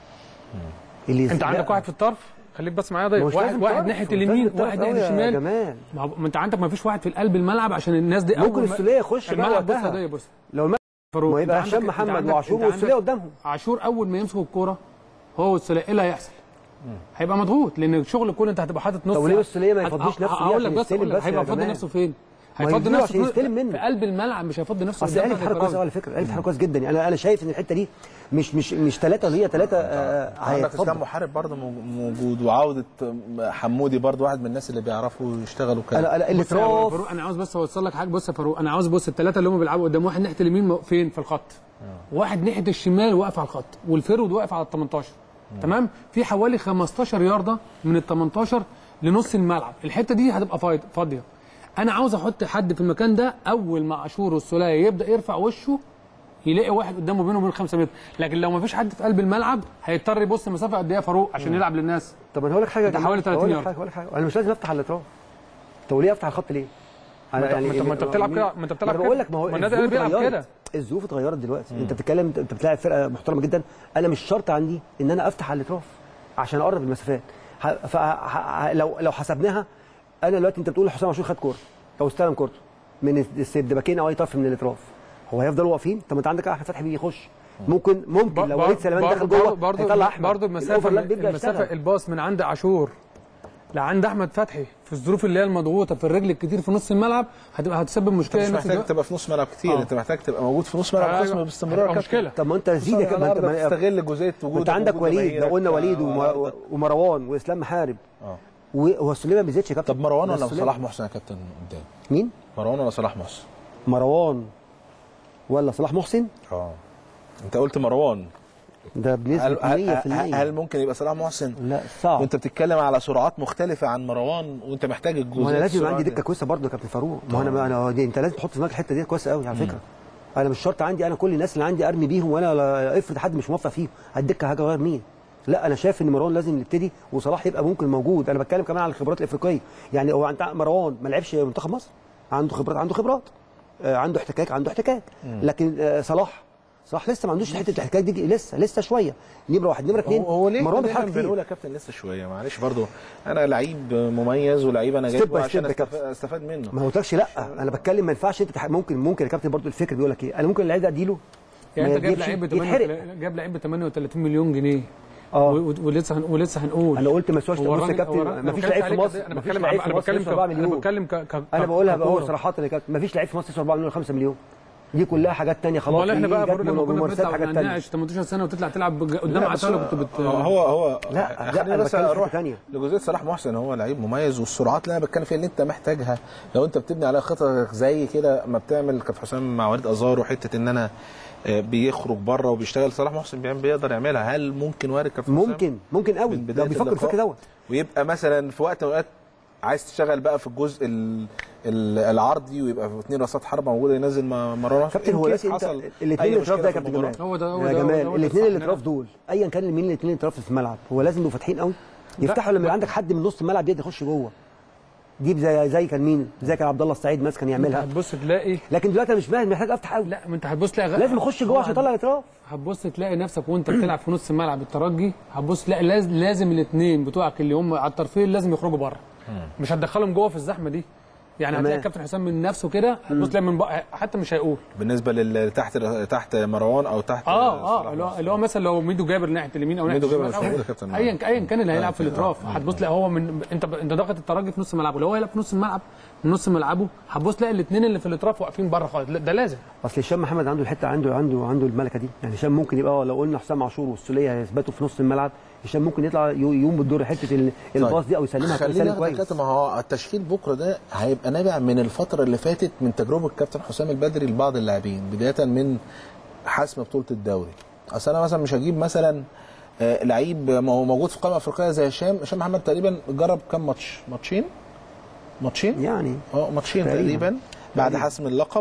اللي انت عندك لا، واحد في الطرف خليك بس معايا ضيف مش واحد لازم واحد طرف، ناحيه مش لازم اليمين طرف واحد أوي ناحيه يا الشمال جمال. ما هو- ما انت عندك ما فيش واحد في قلب الملعب عشان الناس دي ممكن أول ما- السوليه يخش بقى الملعب بص يا وقتها ضيف بص لو ما فاروق ما يبقى انت هشام عندك- محمد انت عندك- وعاشور انت عندك- والسوليه قدامهم عاشور اول ما يمسكوا الكوره هو والسوليه ايه اللي هيحصل؟ هيبقى مضغوط لان الشغل كله انت هتبقى حاطط نص طب وليه السولية ما هت- يفضيش ه- نفسه ليه هقول لك عشان بس يستلم هقول لك بس يا هيبقى يفضي جماعة؟ نفسه فين؟ ما هيفضي يفضيه نفسه عشان في- يستلم منه. في قلب الملعب مش هيفضي نفسه اصل قدام الاهلي فريق بيتحرك كويس الفراولة. على فكره الاهلي بيتحرك كويس جدا يعني انا انا شايف ان الحته دي مش مش مش ثلاثه هي ثلاثه عندك هيتفضل اسلام محارب برضه موجود وعوده حمودي برضه واحد من الناس اللي بيعرفوا يشتغلوا كده انا انا بص يا الاطراف فاروق انا عاوز بس اوصل لك حاجه بص يا فاروق انا عاوز بص الثلاثه اللي هم بيلعبوا قدام واحد ناحيه اليمين م- فين في الخط واحد ناحيه الشمال واقف على الخط والفيرود واقف على ال 18 تمام في حوالي 15 يارده من ال 18 لنص الملعب الحته دي هتبقى فايض- فاضيه انا عاوز احط حد في المكان ده اول ما عاشور والسوليه يبدا يرفع وشه يلاقي واحد قدامه بينه وبين 5 متر لكن لو ما فيش حد في قلب الملعب هيضطر يبص مسافه قد ايه يا فاروق عشان يلعب للناس طب انا هقول لك حاجه يا ده جماعة. حوالي 30 هقول لك يارد. حاجه هقول لك حاجه انا مش لازم افتح على الاطراف طب وليه افتح على الخط ليه؟ ما انت- ما انت- ما انت بتلعب كده- ما انت بتلعب انا بقول كده. لك ما هو ما النادي الظروف الأهلي بيلعب اتغيرت. الظروف اتغيرت دلوقتي انت بتتكلم انت بتلاعب فرقه محترمه جدا انا مش شرط عندي ان انا افتح على الاطراف عشان اقرب المسافات ه- ف- ه- لو لو حسبناها انا دلوقتي انت بتقول حسام عاشور خد كوره او استلم كورته من السدباكين او اي طرف من الاطراف هو هيفضل واقفين طب ما انت عندك احمد فتحي بيجي يخش ممكن ممكن لو وليد سليمان دخل جوه برضه هيطلع احمد برضه المسافه الأوفرلاب بيبدأ المسافه يشتغل. الباص من عند عاشور لعند احمد فتحي في الظروف اللي هي المضغوطه في الرجل الكتير في نص الملعب هتبقى هتسبب مشكله مش هنا في محتاج الوقت. تبقى في نص ملعب كتير آه. انت محتاج تبقى موجود في نص ملعب أيوة. خصم باستمرار هتبقى كابتن. مشكله طب ما انت زيد يا كابتن ما انت- ما- تستغل جزئيه وجودك انت عندك وجود وليد لو جماهيرك. قلنا وليد آه، وم- ومروان واسلام محارب آه. وهو السليمان ما بيزيدش يا كابتن طب مروان ولا بس صلاح محسن يا كابتن قدام مين؟ مروان ولا صلاح محسن مروان ولا صلاح محسن اه انت قلت مروان ده هل, بنسبه هل, 100% هل, هل ممكن يبقى صلاح محسن لا صعب وانت بتتكلم على سرعات مختلفه عن مروان وانت محتاج الجزء ما انا لازم يبقى عندي دكه كويسه برضه يا كابتن فاروق ما هو انا انا دي انت لازم تحط في دماغك الحته دي كويسه قوي على فكره انا مش شرط عندي انا كل الناس اللي عندي ارمي بيهم وانا لا- افرض حد مش موفق فيهم هدكه حاجه غير مين لا انا شايف ان مروان لازم يبتدي وصلاح يبقى ممكن موجود انا بتكلم كمان على الخبرات الافريقيه يعني هو انت مروان ما لعبش منتخب مصر عنده خبرات عنده خبرات آه، عنده احتكاك عنده احتكاك لكن آه، صلاح صلاح لسه ما عندوش حته الاحتكاك دي لسه لسه شويه نمره واحد نمره اثنين هو, هو ليه مروان دايما بيتحرك كتير بنقول يا كابتن لسه شويه معلش برضو انا لعيب مميز ولعيب انا Step جايبه by عشان step يا أستف- كابتن. استفاد منه ما قلتلكش لا انا بتكلم ما ينفعش انت تح... ممكن ممكن يا كابتن برضو الفكر بيقول لك ايه انا ممكن اللعيب ده اديله يعني ما انت جايب يجيبش، لعيب ب يتحرق 38 جايب لعيب ب 38 مليون جنيه اه و- و- ولسه هن- ولسه هنقول انا قلت ما يسواش هو بص يا الراجل- هو كابتن الراجل- ما أنا فيش بتكلم لعيب في عليك مصر قد إيه؟ ما فيش بتكلم لعيب في انا مصر بتكلم يسوى 4 انا مليون بتكلم ك ك انا بقولها بقول ككورة. صراحه يا كابتن ما فيش لعيب في مصر يسوى 4 مليون 5 مليون دي كلها حاجات تانية خلاص امال احنا دي بقى جت برضه لما كنا بممارسات بنطلع حاجات تانية ونناقش 18 سنه وتطلع تلعب بج- قدام لا، بس عتاوله هو- كنت بت هو هو لا، لا، خليني أنا بس بتكلم في اروح حتة تانية. لجزئيه صلاح محسن هو لعيب مميز والسرعات اللي انا بتكلم فيها اللي انت محتاجها لو انت بتبني عليها خطط زي كده ما بتعمل كابتن حسام مع وليد ازار وحته ان انا آه، بيخرج بره وبيشتغل صلاح محسن بيعمل- بيقدر يعملها هل ممكن وارد كابتن حسام ممكن ممكن قوي من لو بدايه بيفكر اللقاء الفكر دوت ويبقى مثلا في وقت من الاوقات عايز تشتغل بقى في الجزء ال- ال- العرضي ويبقى في اثنين راسات حربه موجوده ينزل م- مروان كابتن هو إن لازم كيس انت حصل الاثنين أي اللي اطراف مشكلة ده يا في كابتن المباراة. جمال هو ده- هو يا ده- هو جمال ده الاثنين اللي الصح. اطراف دول ايا كان مين الاثنين اللي اطراف في الملعب هو لازم يبقوا فاتحين قوي يفتحوا لما يبقى عندك حد من نص الملعب يقدر يخش جوه دي زي زي كان مين زي كان عبد الله السعيد مثلا كان يعملها هتبص تلاقي لكن دلوقتي انا مش محتاج محتاج افتح قوي لا ما انت هتبص تلاقي غ- لازم اخش جوه عشان اطلع الاطراف هتبص تلاقي نفسك وانت بتلعب في نص الملعب الترجي هتبص تلاقي لازم لازم الاثنين بتوعك اللي هم على الطرفين لازم يخرجوا بره مش هتدخلهم جوه في الزحمه دي يعني تمام. هتلاقي الكابتن حسام من نفسه كده هتبص تلاقي من بقى حتى مش هيقول بالنسبه لل تحت تحت مروان او تحت اه صلاح اه اللي هو- اللي هو مثلا لو ميدو جابر ناحيه اليمين او ناحيه ميدو جابر الشمال مش أو- موجود يا كابتن. ايا ايا كان اللي هيلعب في آه، الاطراف آه. هتبص تلاقي هو من انت انت ضاغط الترجي في نص ملعبه لو هو هيلعب في نص الملعب من نص ملعبه هتبص تلاقي الاثنين اللي في الاطراف واقفين بره خالص لا، ده لازم اصل هشام محمد عنده الحته عنده عنده عنده الملكه دي يعني هشام ممكن يبقى لو قلنا حسام عاشور والسوليه هيثبتوا في نص الملعب هشام ممكن يطلع يو- يقوم بالدور حته ال- الباص دي او يسلمها خلينا يسلم ناخد كويس كابتن ما هو التشكيل بكره ده هيبقى نابع من الفتره اللي فاتت من تجربه الكابتن حسام البدري لبعض اللاعبين بدايه من حسم بطوله الدوري اصل انا مثلا مش هجيب مثلا آه، لعيب ما هو موجود في قائمه افريقيه زي هشام هشام محمد تقريبا جرب كام ماتش ماتشين ماتشين يعني اه ماتشين تقريباً. تقريبا بعد تقريباً. حسم اللقب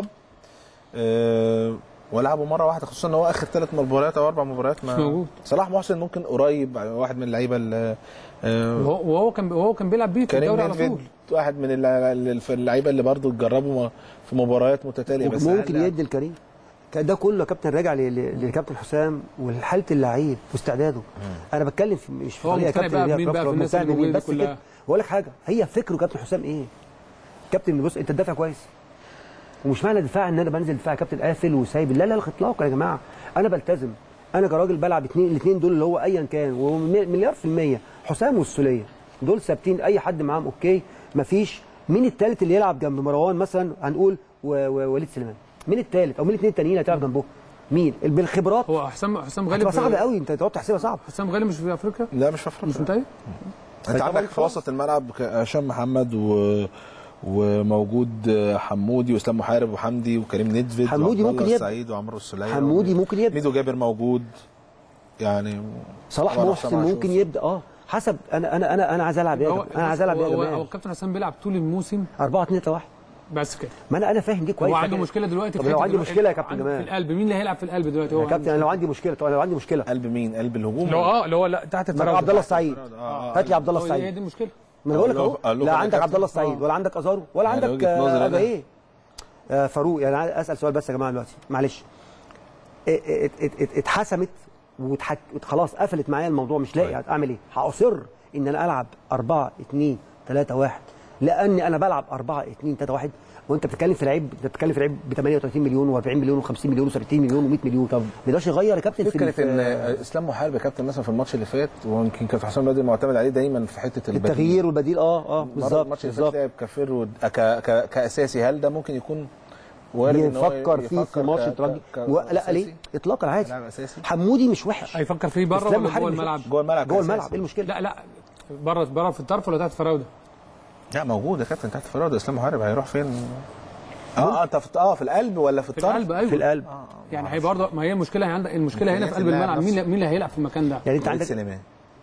آه، ولعبوا مره واحده خصوصا ان هو اخر ثلاث مباريات او اربع مباريات ما مش موجود. صلاح محسن ممكن قريب واحد من اللعيبه اللي آه، وهو وهو كان وهو كان بيلعب بيه في كريم الدوري على نيدفيد طول واحد من اللع- اللعيبه اللي برضو اتجربوا في مباريات متتاليه بس ممكن هل- يدي الكريم كان ده كله يا كابتن راجع ل- ل- لكابتن حسام وحاله اللعيب واستعداده انا بتكلم في مش في هو طريقه مقتنع كابتن بقى اللي هي بمين بقى في رفرف، الناس مقتنع اللي بمين موجودة بس دي كلها؟ كده بقول لك حاجه هي فكره كابتن حسام ايه كابتن بص انت تدافع كويس ومش معنى دفاع ان انا بنزل دفاع يا كابتن قافل وسايب لا لا لا اطلاقا يا جماعه انا بلتزم انا كراجل بلعب اثنين الاثنين دول اللي هو ايا كان ومليار في الميه حسام والسوليه دول ثابتين اي حد معاهم اوكي مفيش مين الثالث اللي يلعب جنب مروان مثلا هنقول و- و- وليد سليمان مين الثالث او مين الاثنين التانيين اللي هتلعب جنبه مين بالخبرات هو حسام حسام غالب هتبقى صعبه قوي انت تقعد تحسبها صعب حسام غالب مش في افريقيا لا مش في افريقيا مش متهيألي انت طبعاً عندك في خلاص. وسط الملعب ك- هشام محمد و وموجود حمودي واسلام محارب وحمدي وكريم ندفد حمودي وعبد الله ممكن يبدأ. السعيد وعمرو السوليه حمودي ممكن يبدأ. ميدو جابر موجود يعني صلاح طبعاً محسن حسام ممكن عاشور. يبدا اه حسب انا انا انا انا عايز العب ايه يا هو كابتن؟ انا عايز العب ايه هو- يا هو- هو جماعه الكابتن حسام بيلعب طول الموسم 4 2 3 1 بس كده ما انا انا فاهم دي كويس هو عنده لكن- مشكله دلوقتي طب في لو حتة عندي دلوقتي- مشكله يا كابتن عنده جمال في القلب مين اللي هيلعب في القلب دلوقتي هو يا كابتن انا لو عندي مشكله طب لو عندي مشكله قلب مين قلب الهجوم اللي هو اه اللي هو لا تحت طب الفراوده عبد الله السعيد آه، هات لي عبد الله هو هي دي السعيد المشكله ما انا بقول لك قال له- اهو قال له لا كده عندك كابتن. عبد الله السعيد آه. ولا عندك ازارو ولا يعني عندك وجهة نظري آه، أنا. ايه آه، فاروق يعني عايز اسال سؤال بس يا جماعه دلوقتي معلش ات- ات- ات- ات- اتحسمت واتحك... خلاص قفلت معايا الموضوع مش لاقي اعمل ايه هاصر ان انا العب 4 2 3 1 لاني انا بلعب 4 2 3 1 وانت بتتكلم في لعيب انت بتتكلم في لعيب ب 38 مليون و40 مليون و50 مليون و70 مليون و100 مليون طب ما يقدرش يغير يا كابتن في فكره ال- ان اسلام محارب يا كابتن مثلا في الماتش اللي فات ويمكن كابتن حسام بدري معتمد عليه دايما في حته البديل. التغيير والبديل اه اه مرة بالظبط الماتش اللي فات بالظبط لعب كفير ك... ك... كاساسي هل ده ممكن يكون وارد إن هو يفكر فيه في يفكر ماتش ك- الترجي ك- و- لا كأساسي؟ ليه اطلاقا عادي لاعب اساسي حمودي مش وحش هيفكر فيه بره اسلام ولا محارب جوه مش الملعب وحش. جوه الملعب جوه كأساسي. الملعب ايه المشكله لا لا بره بره في الطرف ولا تحت الفراوده لا موجود يا كابتن تحت فراد اسلام محارب هيروح فين اه انت في اه في القلب ولا في في الطرف القلب ايوه في القلب يعني هي برضه ما هي المشكله هي عندك المشكله هنا في قلب اللاعب الملعب مين نفسه. اللي- مين اللي هيلعب في المكان ده يعني انت وليد عندك سليمان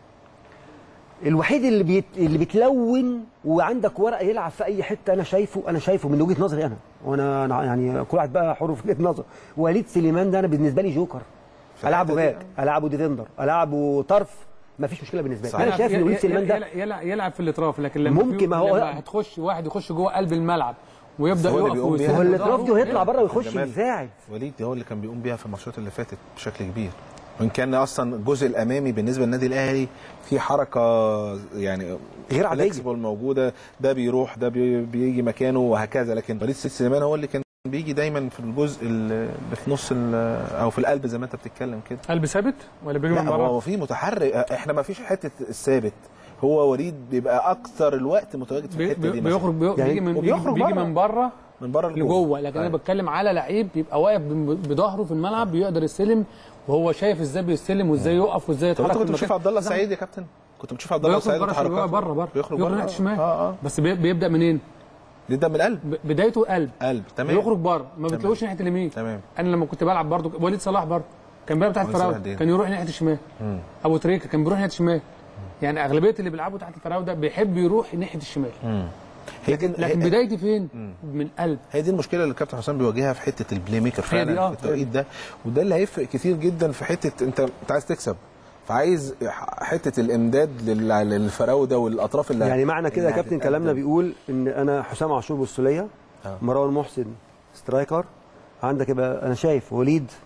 الوحيد اللي بيت... اللي بيتلون وعندك ورقه يلعب في اي حته انا شايفه انا شايفه من وجهه نظري انا وانا أنا يعني كل واحد بقى حر في وجهه نظر وليد سليمان ده انا بالنسبه لي جوكر في العبه الحتة دي، باك العبه ديفندر العبه طرف مفيش مشكله بالنسبه لي صحيح. انا شايف ان وليد سليمان ده يلعب, يلعب, يلعب في الاطراف لكن لما ممكن في- ما هو- لما هتخش واحد يخش جوه قلب الملعب ويبدا هو اللي يقف بيقوم بيها. هو ويسند الاطراف دي ظهره. ويطلع بره ويخش جمال. يساعد وليد هو اللي كان بيقوم بيها في الماتشات اللي فاتت بشكل كبير وان كان اصلا الجزء الامامي بالنسبه للنادي الاهلي في حركه يعني غير عادية. flexible موجوده ده بيروح ده بي- بيجي مكانه وهكذا لكن وليد سليمان هو اللي كان بيجي دايما في الجزء اللي في نص ال- او في القلب زي ما انت بتتكلم كده قلب ثابت ولا بيجي لا من هو بره في متحرك احنا ما فيش حته الثابت هو وليد بيبقى اكثر الوقت متواجد في بي- الحته بي- دي مثلا. بيخرج بي- يعني بيجي من وبيخرج بيجي بره. من بره من بره لجوه لكن انا أيوة. بتكلم على لعيب بيبقى واقف بم- بظهره في الملعب بيقدر يستلم وهو شايف ازاي بيستلم وازاي يقف وازاي طب يتحرك انت في كنت بتشوف المكان. عبد الله السعيد يا كابتن كنت بتشوف عبد الله بيخرج السعيد بره شوية، وتحركاته؟ بره بره بيخرج بيخرج بره ناحيه الشمال اه اه بس بي- بيبدا منين؟ دي ده من القلب ب- بدايته قلب قلب تمام بيخرج بره ما بتلاقوش ناحيه اليمين تمام انا لما كنت بلعب برضو وليد صلاح برضو كان بيلعب تحت وليد صلاح الفراوده دي. كان يروح ناحيه الشمال ابو تريكه كان بيروح ناحيه الشمال يعني اغلبيه اللي بيلعبوا تحت الفراوده بيحب يروح ناحيه الشمال هي دي لكن هي- بدايتي فين؟ من قلب هي دي المشكله اللي الكابتن حسام بيواجهها في حته البلاي ميكر هي فعلا دي، آه. في التوقيت ده وده اللي هيفرق كتير جدا في حته انت انت عايز تكسب فعايز حته الامداد لل- للفراوده والاطراف اللي يعني معنى كده يا اللي كابتن هتتقدم. كلامنا بيقول ان انا حسام عاشور والسوليه آه. مروان محسن سترايكر عندك يبقى انا شايف وليد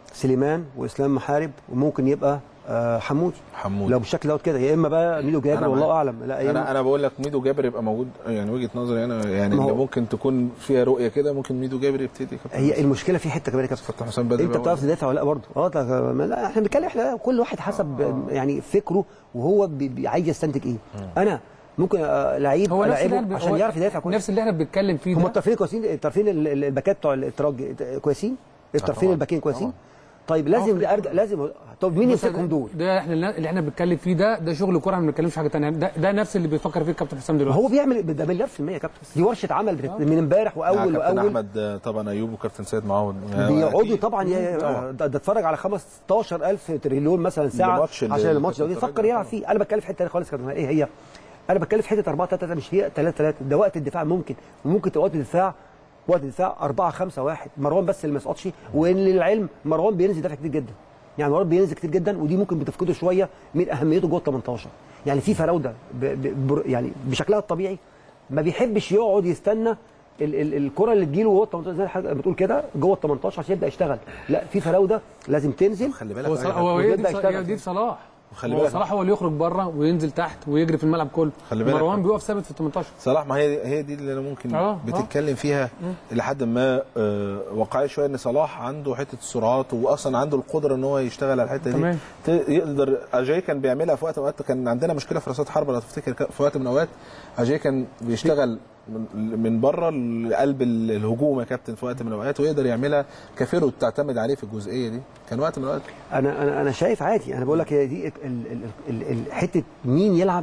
سليمان واسلام محارب وممكن يبقى آه، حمودي حمود لو بالشكل دوت كده يا اما بقى ميدو جابر أنا والله معاك. اعلم لا يا انا إما انا بقول لك ميدو جابر يبقى موجود يعني وجهه نظري انا يعني ما هو- اللي ممكن تكون فيها رؤيه كده ممكن ميدو جابر يبتدي كابتن هي المشكله في حته كمان يا كابتن فتح حسام بدري انت بقى بتعرف تدافع ولا لا برضه اه لا ما- لا احنا بنتكلم احنا كل واحد حسب يعني فكره وهو بي- بي- عايز يستنتج ايه انا ممكن آه، لعيب هو نفس لعيبه اللي عشان هو يعرف يدافع كويس نفس اللي احنا بنتكلم فيه هم ده الطرفين كويسين الطرفين ال- ال- الباكات بتوع الترجي كويسين الطرفين طبعاً. الباكين كويسين طبعاً. طيب لازم طبعاً. ارجع لازم طب مين بص يمسكهم دول ده احنا اللي احنا بنتكلم فيه ده ده شغل كوره ما بنتكلمش حاجه ثانيه ده, ده نفس اللي بيفكر فيه الكابتن حسام ما دلوقتي هو بيعمل ده مليار في المية يا كابتن دي ورشة عمل بت- من امبارح مع واول كابتن واول احمد آه، طبعا ايوب وكابتن سيد معاهم بيقعدوا أكيد. طبعا يا- طبعاً. ده ده اتفرج على 15000 تريليون مثلا ساعه الماتش اللي- عشان الماتش ده اللي يفكر الراجل يلعب فيه انا بتكلم في حته تانية خالص كابتن ايه هي انا بتكلم في حته 4 3 مش هي 3 3 ده وقت الدفاع ممكن وممكن تبقى وقت الدفاع وقت الدفاع 4 5 1 مروان بس اللي ما يسقطش وان للعلم مروان بينزل دافع كتير جدا يعني مروان بينزل كتير جدا ودي ممكن بتفقده شويه من اهميته جوه ال 18 يعني في فراوده ب... ب... بر- يعني بشكلها الطبيعي ما بيحبش يقعد يستنى ال ال الكره اللي تجيله وهو ال 18 زي حضرتك بتقول كده جوه ال 18 عشان يبدا يشتغل لا في فراوده لازم تنزل خلي بالك هو بقى صلاح يا هو كابتن. هي دي وبيبدأ صلاح- يشتغل. هي دي صلاح وخلي هو بالك. صلاح هو اللي يخرج بره وينزل تحت ويجري في الملعب كله خلي بالك. مروان بيقف ثابت في ال 18 صلاح ما هي هي دي اللي انا ممكن آه، آه. بتتكلم فيها لحد ما آه، واقعي شويه ان صلاح عنده حته السرعات واصلا عنده القدره ان هو يشتغل على الحته دي تمام. ت- يقدر اجاي كان بيعملها في وقت من الاوقات كان عندنا مشكله في راسات حربه لو تفتكر ك- في وقت من الاوقات اجاي كان بيشتغل من- من بره لقلب ال- الهجوم يا كابتن في وقت من الاوقات ويقدر يعملها كفيرو تعتمد عليه في الجزئيه دي كان وقت من الاوقات انا انا انا شايف عادي انا بقول لك هي دي ال- ال- ال- ال- حته مين يلعب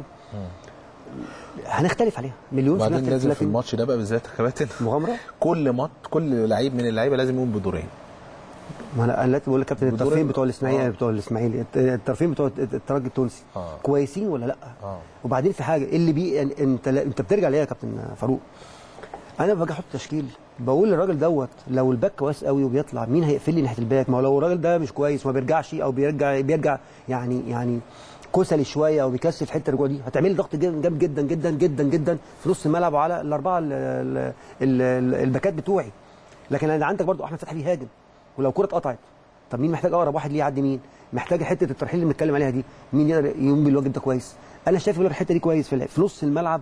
هنختلف عليها مليون وبعدين سنة لازم في لكن الماتش ده بقى بالذات يا كابتن مغامره كل مات كل لعيب من اللعيبه لازم يقوم بدورين ما انا قلت بقول لك كابتن بدور الطرفين ال- بتوع الاسماعيلي آه. بتوع الاسماعيلي الت- الطرفين بتوع الترجي التونسي آه. كويسين ولا لا اه وبعدين في حاجه اللي بي أن- انت لا- انت بترجع ليه يا كابتن فاروق انا باجي احط تشكيل بقول للراجل دوت لو الباك كويس قوي وبيطلع مين هيقفل لي ناحيه الباك ما هو لو الراجل ده مش كويس وما بيرجعش او بيرجع بيرجع يعني يعني كسلي شويه او بيكسل حته الرجوع دي هتعمل لي ضغط جامد جامد جدا جدا جدا جدا في نص الملعب وعلى الاربعه ال- ال- ال- الباكات بتوعي لكن انا عندك برضو احمد فتحي بيهاجم ولو كره اتقطعت طب مين محتاج اقرب واحد ليه يعدي مين محتاج حته الترحيل اللي بنتكلم عليها دي مين يقدر يقوم بالواجب ده كويس انا شايف إن الحته دي كويس في في نص الملعب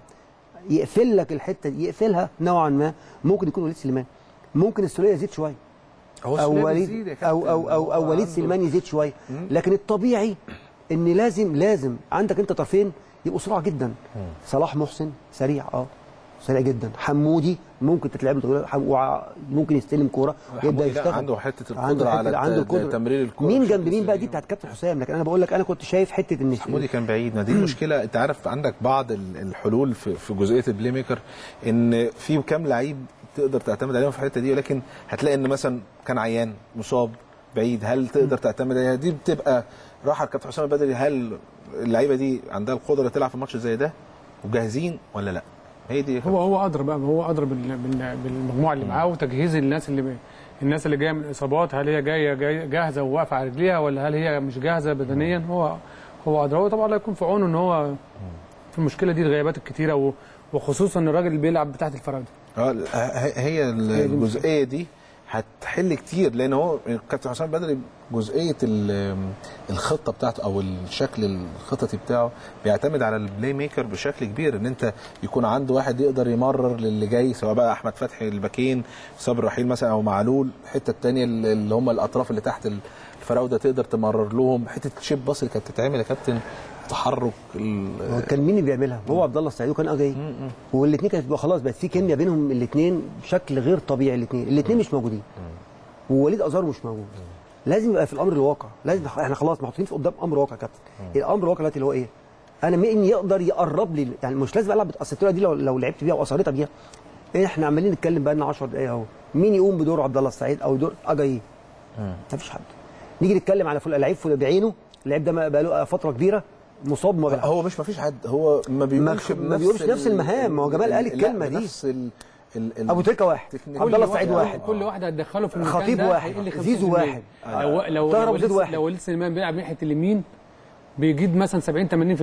يقفل لك الحته دي يقفلها نوعا ما ممكن يكون وليد سليمان ممكن السوليه يزيد شويه هو او سليمان وليد يزيد يا او كابتن. او او, أو هو وليد عنده- سليمان يزيد شويه لكن الطبيعي ان لازم لازم عندك انت طرفين يبقوا سرعه جدا صلاح محسن سريع اه سريع جدا حمودي ممكن تتلعب له طويلة، حم- وع- ممكن يستلم كوره يبدا حمودي لا، يشتغل عنده حته القدره عنده على حتة عنده الت- القدرة. تمرير الكوره مين بشكل جنب مين بقى دي سليم. بتاعت كابتن حسام لكن انا بقول لك انا كنت شايف حته ان حمودي كان بعيد ما دي المشكله انت عارف عندك بعض ال- الحلول في في جزئيه البلاي ميكر ان في كام لعيب تقدر تعتمد عليهم في الحته دي ولكن هتلاقي ان مثلا كان عيان مصاب بعيد هل تقدر تعتمد عليها دي بتبقى راحه كابتن حسام البدري هل اللعيبه دي عندها القدره تلعب في ماتش زي ده وجاهزين ولا لا هي دي هو هو ادرى بقى هو ادرى بال- بال- بالمجموعه اللي معاه وتجهيز الناس اللي بي الناس اللي جايه من اصابات هل هي جايه جايه جاهزه وواقفه على رجليها ولا هل هي مش جاهزه بدنيا هو هو ادرى هو طبعا الله يكون في عونه ان هو في المشكله دي الغيابات الكتيره و- وخصوصا ان الراجل اللي بيلعب تحت الفراوده اه ه- هي الجزئيه دي هتحل كتير لان هو كابتن حسام بدري جزئيه ال- الخطه بتاعته او الشكل الخططي بتاعه بيعتمد على البلاي ميكر بشكل كبير ان انت يكون عنده واحد يقدر يمرر للي جاي سواء بقى احمد فتحي الباكين صبري رحيل مثلا او معلول الحته الثانيه اللي هم الاطراف اللي تحت الفراوده تقدر تمرر لهم حته تشيب باص اللي كانت تتعمل يا كابتن تحرك ال- هو كان مين اللي بيعملها هو عبد الله السعيد وكان اجاي والاثنين كانت بتبقى خلاص بقت في كيمياء بينهم الاثنين بشكل غير طبيعي الاثنين الاثنين مش موجودين ووليد ازار مش موجود لازم يبقى في الامر الواقع لازم احنا خلاص محطوطين في قدام امر واقع يا كابتن الامر الواقع دلوقتي اللي هو ايه انا مين يقدر يقرب لي يعني مش لازم العب اصل الطريقه دي لو, لو لعبت بيها واصريت بيها احنا عمالين نتكلم بقى لنا 10 دقايق اهو مين يقوم بدور عبد الله السعيد او دور اجاي مفيش حد نيجي نتكلم على فل- لعيب فل- بعينه اللعيب ده بقى له فتره كبيره مصاب ما بيلعبش هو مش ما فيش حد هو ما بيقولش ما بنفس بيقولش نفس ال- المهام، ما هو جمال قال لا، الكلمة دي. بنفس ال ال ال ابو تريكه واحد تكنيك. عبد الله كل السعيد واحد- واحد كل واحد هتدخله في المكان خطيب ده واحد، هيقل 50%. زيزو واحد. لو لو طاهر لو أبو زيد وليد- واحد. لو وليد سليمان بيلعب ناحيه اليمين بيجيب مثلا 70 80%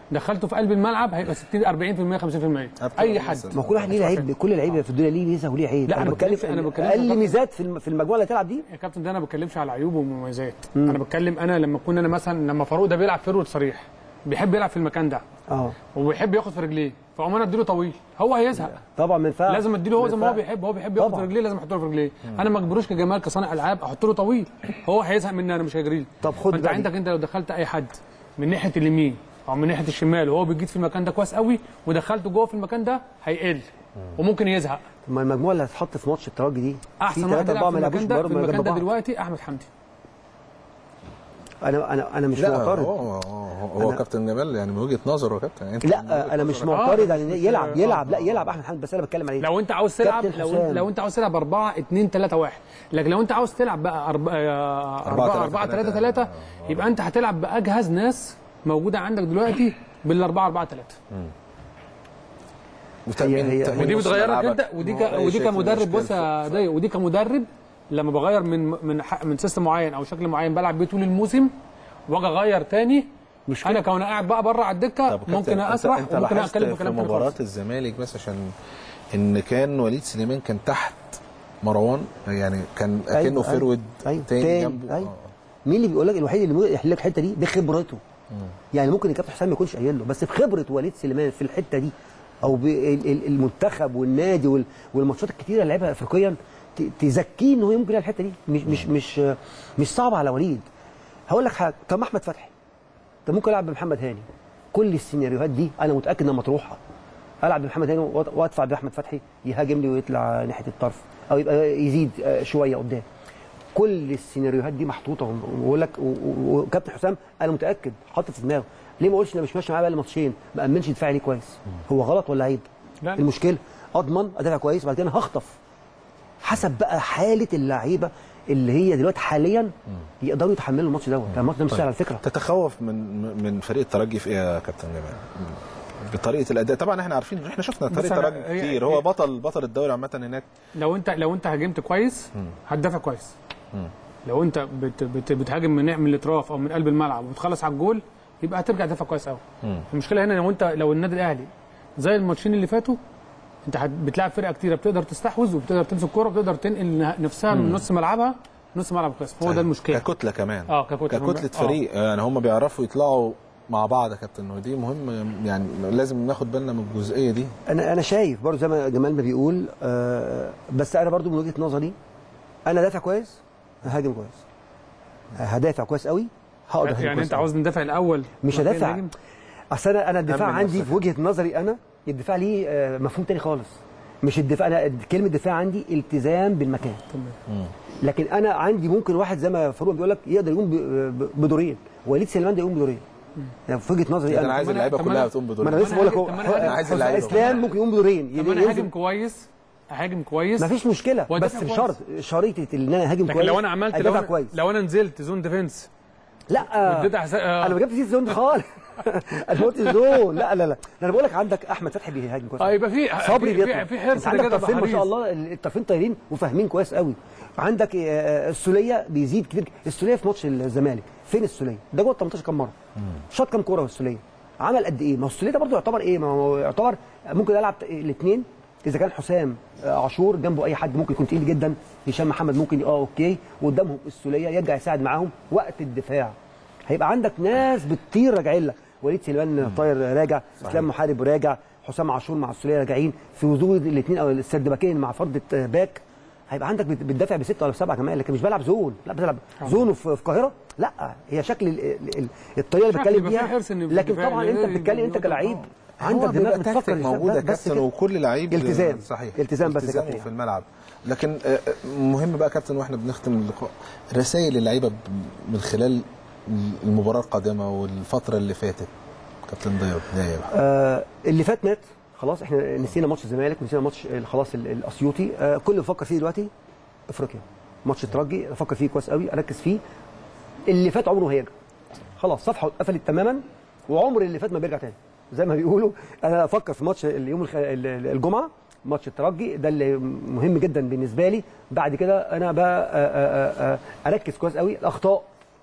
دخلته في قلب الملعب هيبقى 60 40% 50% اي حد مثلاً. ما هو كل واحد ليه لعيب كل لعيب في الدنيا ليه ميزه وليه عيب لا، أنا بتكلم بتكلمش- أنا في بتكلمش اقل فقط- ميزات في الم- في المجموعه اللي هتلعب دي يا كابتن ده انا ما بتكلمش على عيوب ومميزات انا بتكلم انا لما كنا انا مثلا لما فاروق ده بيلعب فيرود صريح بيحب يلعب في المكان ده اه وبيحب ياخد في رجليه فاقوم انا اديله طويل هو هيزهق طبعا ما ينفعش لازم اديله هو زي ما هو ينفعش. بيحب هو بيحب ياخد في طبعاً. رجليه لازم احط له في رجليه انا ما اجبروش كجمال كصانع العاب احط له طويل هو هيزهق مني انا مش هيجري لي طب خد فانت بقى دي. عندك انت لو دخلت اي حد من ناحيه اليمين او من ناحيه الشمال وهو بيجيد في المكان ده كويس قوي ودخلته جوه في المكان ده هيقل وممكن يزهق ما المجموعه اللي هتتحط في ماتش الترجي دي احسن في واحد ثلاثة يلعب أربعة في ما يلعبوش المكان ده بره في ما المكان جنب ده بعض. دلوقتي احمد حمدي انا انا انا مش لا معترض هو هو, هو أنا- كابتن جمال يعني من وجهه نظره كابتن يعني أنت من لا وجهة انا مش نظرك. معترض آه، يعني بس- يلعب آه، يلعب لا يلعب احمد حمدي بس انا بتكلم عليه لو انت عاوز تلعب كابتن لو حسام. لو انت عاوز تلعب 4 2 3 1 لكن لو انت عاوز تلعب بقى 4 4 4 3 3 يبقى انت هتلعب باجهز ناس موجوده عندك دلوقتي بال 4 4 3 وتأمين- هي- هي- تأمين ودي نص بتغيرك ملعبك. انت ودي ك... ما هو أي ودي شكل كمدرب من بص يا ضيق ودي كمدرب لما بغير من من ح- من سيستم معين او شكل معين بلعب بيه طول الموسم واجي اغير تاني مش انا كون قاعد بقى بره على الدكه طب ممكن كابتن، اسرح انت, انت وممكن لاحظت اتكلم في في كلام تاني مباراه خالص. الزمالك بس عشان ان كان وليد سليمان كان تحت مروان يعني كان أيوة، اكنه أيوة، فيرود أيوة، تاني تاني، جنبه أيوة. آه. مين اللي بيقول لك الوحيد اللي ممكن يحل لك الحته دي بخبرته يعني ممكن الكابتن حسام ما يكونش قايل له بس بخبره وليد سليمان في الحته دي او بال- ال- المنتخب والنادي وال- والماتشات الكتيره اللي لعبها افريقيا ت- تزكيه ان هو ممكن يلعب الحته دي مش مش مش مش صعب على وليد هقول لك حاجه طب ما احمد فتحي طب ممكن العب بمحمد هاني كل السيناريوهات دي انا متاكد انها مطروحه العب بمحمد هاني وأد- وادفع باحمد فتحي يهاجم لي ويطلع ناحيه الطرف او يبقى يزيد آه، شويه قدام كل السيناريوهات دي محطوطه وبقول لك و- و- وكابتن حسام انا متاكد حاطط في دماغه ليه ما اقولش انا مش ماشي معاه بقى ماتشين ما امنش دفاعي ليه كويس هو غلط ولا عيب لا. المشكله اضمن ادافع كويس وبعد كده أنا هخطف حسب بقى حاله اللعيبه اللي هي دلوقتي حاليا يقدروا يتحملوا الماتش دوت الماتش ده مش سهل على فكره تتخوف من من فريق الترجي في ايه يا كابتن جمال؟ بطريقه الاداء طبعا احنا عارفين احنا شفنا بص فريق أنا- الترجي هي- كتير هي- هو بطل بطل الدوري عامه هناك لو انت لو انت هاجمت كويس هتدافع كويس لو انت بت بت بتهاجم من من الاطراف او من قلب الملعب وتخلص على الجول يبقى هترجع تدافع كويس قوي المشكله هنا لو انت لو النادي الاهلي زي الماتشين اللي فاتوا انت هت- بتلعب فرقه كتيره بتقدر تستحوذ وبتقدر تمسك كوره وبتقدر تنقل نفسها من نص ملعبها نص ملعب كويس هو ده المشكله ككتله كمان اه، ككتلة. ككتله اه. فريق يعني هم بيعرفوا يطلعوا مع بعض يا كابتن ودي مهم يعني لازم ناخد بالنا من الجزئيه دي انا انا شايف برضه زي ما جمال ما بيقول آه بس انا برضه من وجهه نظري انا دافع كويس ههاجم كويس هدافع كويس قوي هقدر أهاجم يعني كويس انت قوي. عاوز ندافع الاول مش وبعدين هدافع نهاجم؟ اصل انا انا الدفاع أمن عندي نفسك. في وجهه نظري انا الدفاع ليه آه، مفهوم تاني خالص مش الدفاع انا كلمه دفاع عندي التزام بالمكان تمام. لكن انا عندي ممكن واحد زي ما فاروق بيقول لك يقدر يقوم ب- ب- بدورين وليد سليمان ده يقوم بدورين يعني في وجهه نظري انا انا عايز طب أنا- اللعيبه طب كلها أنا- تقوم ما بدور انا لسه بقول لك هو طب أنا- أنا عايز حسام اللعيبة اسلام ممكن يقوم بدورين طب انا ينزل- هاجم كويس هاجم كويس مفيش مشكله وأدافع بس كويس. بشرط شريطه ان انا هاجم لكن كويس لو انا عملت لو ادافع أنا, كويس لو انا نزلت زون ديفنس لا واديت أحس- آه. انا ما جبتش زون خالص انا ما قلتش زون لا لا لا انا بقول لك عندك احمد فتحي بيهاجم كويس اه يبقى في صبري في- بيطلع في, في حرص انت عندك كده طرفين ما شاء بحريص. الله الطرفين طايرين وفاهمين كويس قوي عندك آه، السوليه بيزيد كتير السوليه في ماتش الزمالك فين السوليه ده جوه ال 18 كام مره شاط كام كوره السوليه عمل قد ايه ما هو السوليه ده برضه يعتبر ايه ما هو يعتبر ممكن العب الاثنين اذا كان حسام آه، عاشور جنبه اي حد ممكن يكون تقيل جدا هشام محمد ممكن اه اوكي وقدامهم السوليه يرجع يساعد معاهم وقت الدفاع هيبقى عندك ناس بتطير راجعين لك وليد سليمان طاير راجع اسلام محارب راجع حسام عاشور مع السوليه راجعين في وجود الاثنين او السردباكين مع فرده آه، باك هيبقى عندك بت- بتدافع بسته ولا بسبعه كمان لكن مش بلعب زون لا بلعب زون في في القاهره لا هي شكل ال- ال- ال- الطريقه اللي شكل بتكلم يبقى في بيها حرص إن في لكن الدفاع طبعا اللي انت يقدر بتتكلم انت يبقى كلعيب هو عندك بيبقى دماغ بتفكر تكتيك موجوده يا بس كابتن كده. وكل لعيب التزام. صحيح التزام بس يا التزامه كابتن. في الملعب لكن آه، آه، مهم بقى يا كابتن واحنا بنختم اللقاء رسائل اللعيبه ب- من خلال المباراه القادمه والفتره اللي فاتت كابتن ضياء بدايه بقى. آه اللي فات مات خلاص احنا نسينا ماتش الزمالك ونسينا ماتش ال- خلاص ال- الاسيوطي آه كل اللي بفكر فيه دلوقتي افريقيا ماتش الترجي افكر فيه كويس قوي اركز فيه اللي فات عمره هيرجع خلاص صفحه اتقفلت تماما وعمر اللي فات ما بيرجع تاني زي ما بيقولوا انا افكر في ماتش اليوم الخ... ال- ال- الجمعه ماتش الترجي ده اللي مهم جدا بالنسبه لي بعد كده انا بقى آه، آه، آه، اركز كويس قوي الاخطاء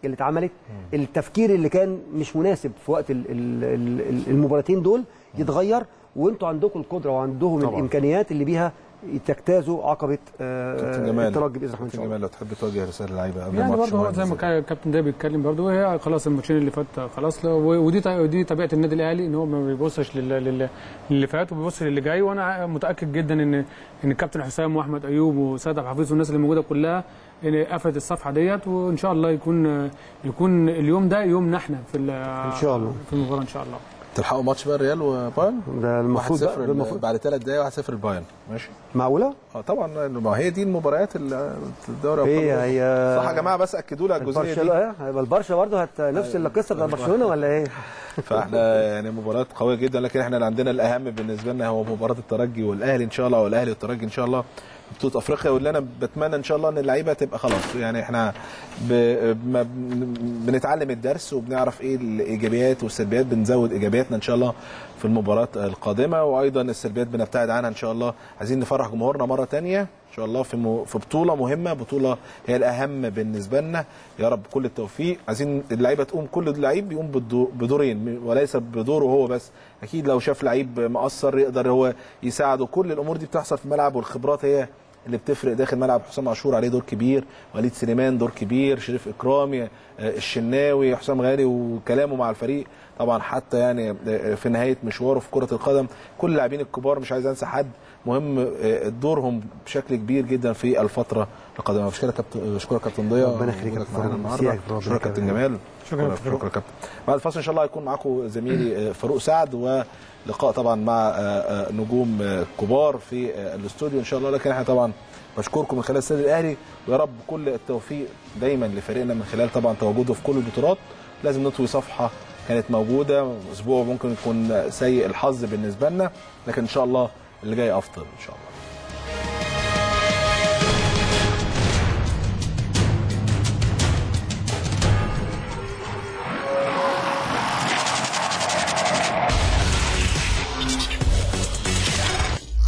اللي اتعملت التفكير اللي كان مش مناسب في وقت ال- ال- ال- ال- المباراتين دول يتغير وانتوا عندكم القدره وعندهم طبعاً. الامكانيات اللي بيها تجتازوا عقبه آه، كابتن جمال الترجي باذن الله ان كابتن شاء الله جمال لو تحب توجه رساله للعيبه قبل يعني الماتش برضه هو مهم زي ما إزاي؟ كان الكابتن ده بيتكلم برضه هي خلاص الماتشين اللي فات خلاص لو- ودي ط- ودي طبيعه النادي الاهلي ان هو ما بيبصش لل- لل- للي فات وبيبص للي جاي وانا ع- متاكد جدا ان ان الكابتن حسام واحمد ايوب وسيد عبد الحفيظ والناس اللي موجوده كلها ان قفلت الصفحه ديت وان شاء الله يكون يكون اليوم ده يومنا احنا في ان شاء الله. في المباراه ان شاء الله تلحقوا ماتش بقى الريال وبايرن ده المفروض 1-0 بقى ده المفروض بعد ثلاث دقايق 1-0 البايرن ماشي معقوله اه طبعا ما هي دي المباريات اللي الدوري هي أبطال هي أوروبا. صح يا جماعه بس اكدوا لي على الجزئيه دي برشلونه هيبقى البرشا برضه هت نفس القصه بتاع برشلونه ولا ايه؟ فاحنا يعني مباراه قويه جدا لكن احنا اللي عندنا الاهم بالنسبه لنا هو مباراه الترجي والاهلي ان شاء الله والاهلي والترجي ان شاء الله بطوله افريقيا واللي انا بتمنى ان شاء الله ان اللعيبه تبقى خلاص يعني احنا ب... ما بن- بنتعلم الدرس وبنعرف ايه الايجابيات والسلبيات بنزود ايجابياتنا ان شاء الله في المباراه القادمه وايضا السلبيات بنبتعد عنها ان شاء الله عايزين نفرح جمهورنا مره تانية ان شاء الله في م... في بطوله مهمه بطوله هي الاهم بالنسبه لنا يا رب كل التوفيق عايزين اللعيبه تقوم كل لعيب يقوم بالدو- بدورين وليس بدوره هو بس اكيد لو شاف لعيب مقصر يقدر هو يساعده كل الامور دي بتحصل في الملعب والخبرات هي اللي بتفرق داخل ملعب حسام عاشور عليه دور كبير وليد سليمان دور كبير شريف اكرامي آه، الشناوي حسام غالي وكلامه مع الفريق طبعا حتى يعني آه، في نهايه مشواره في كره القدم كل اللاعبين الكبار مش عايز انسى حد مهم آه، دورهم بشكل كبير جدا في الفتره القادمه بشكرك كابتن بشكرك كابتن ضياء ربنا يخليك يا وجودك كابتن معانا فاروق. النهارده مسيك بربنا بشكرك كابتن يكرمك. جمال شكرا يا كابتن شكرا كابتن بعد الفاصل ان شاء الله هيكون معاكم زميلي آه، فاروق سعد ولقاء طبعا مع آه، آه، نجوم آه، كبار في آه، الاستوديو ان شاء الله لكن احنا طبعا بشكركم من خلال السيد الاهلي ويا رب كل التوفيق دايما لفريقنا من خلال طبعا تواجده في كل البطولات لازم نطوي صفحه كانت موجوده اسبوع ممكن يكون سيء الحظ بالنسبه لنا لكن ان شاء الله اللي جاي افضل ان شاء الله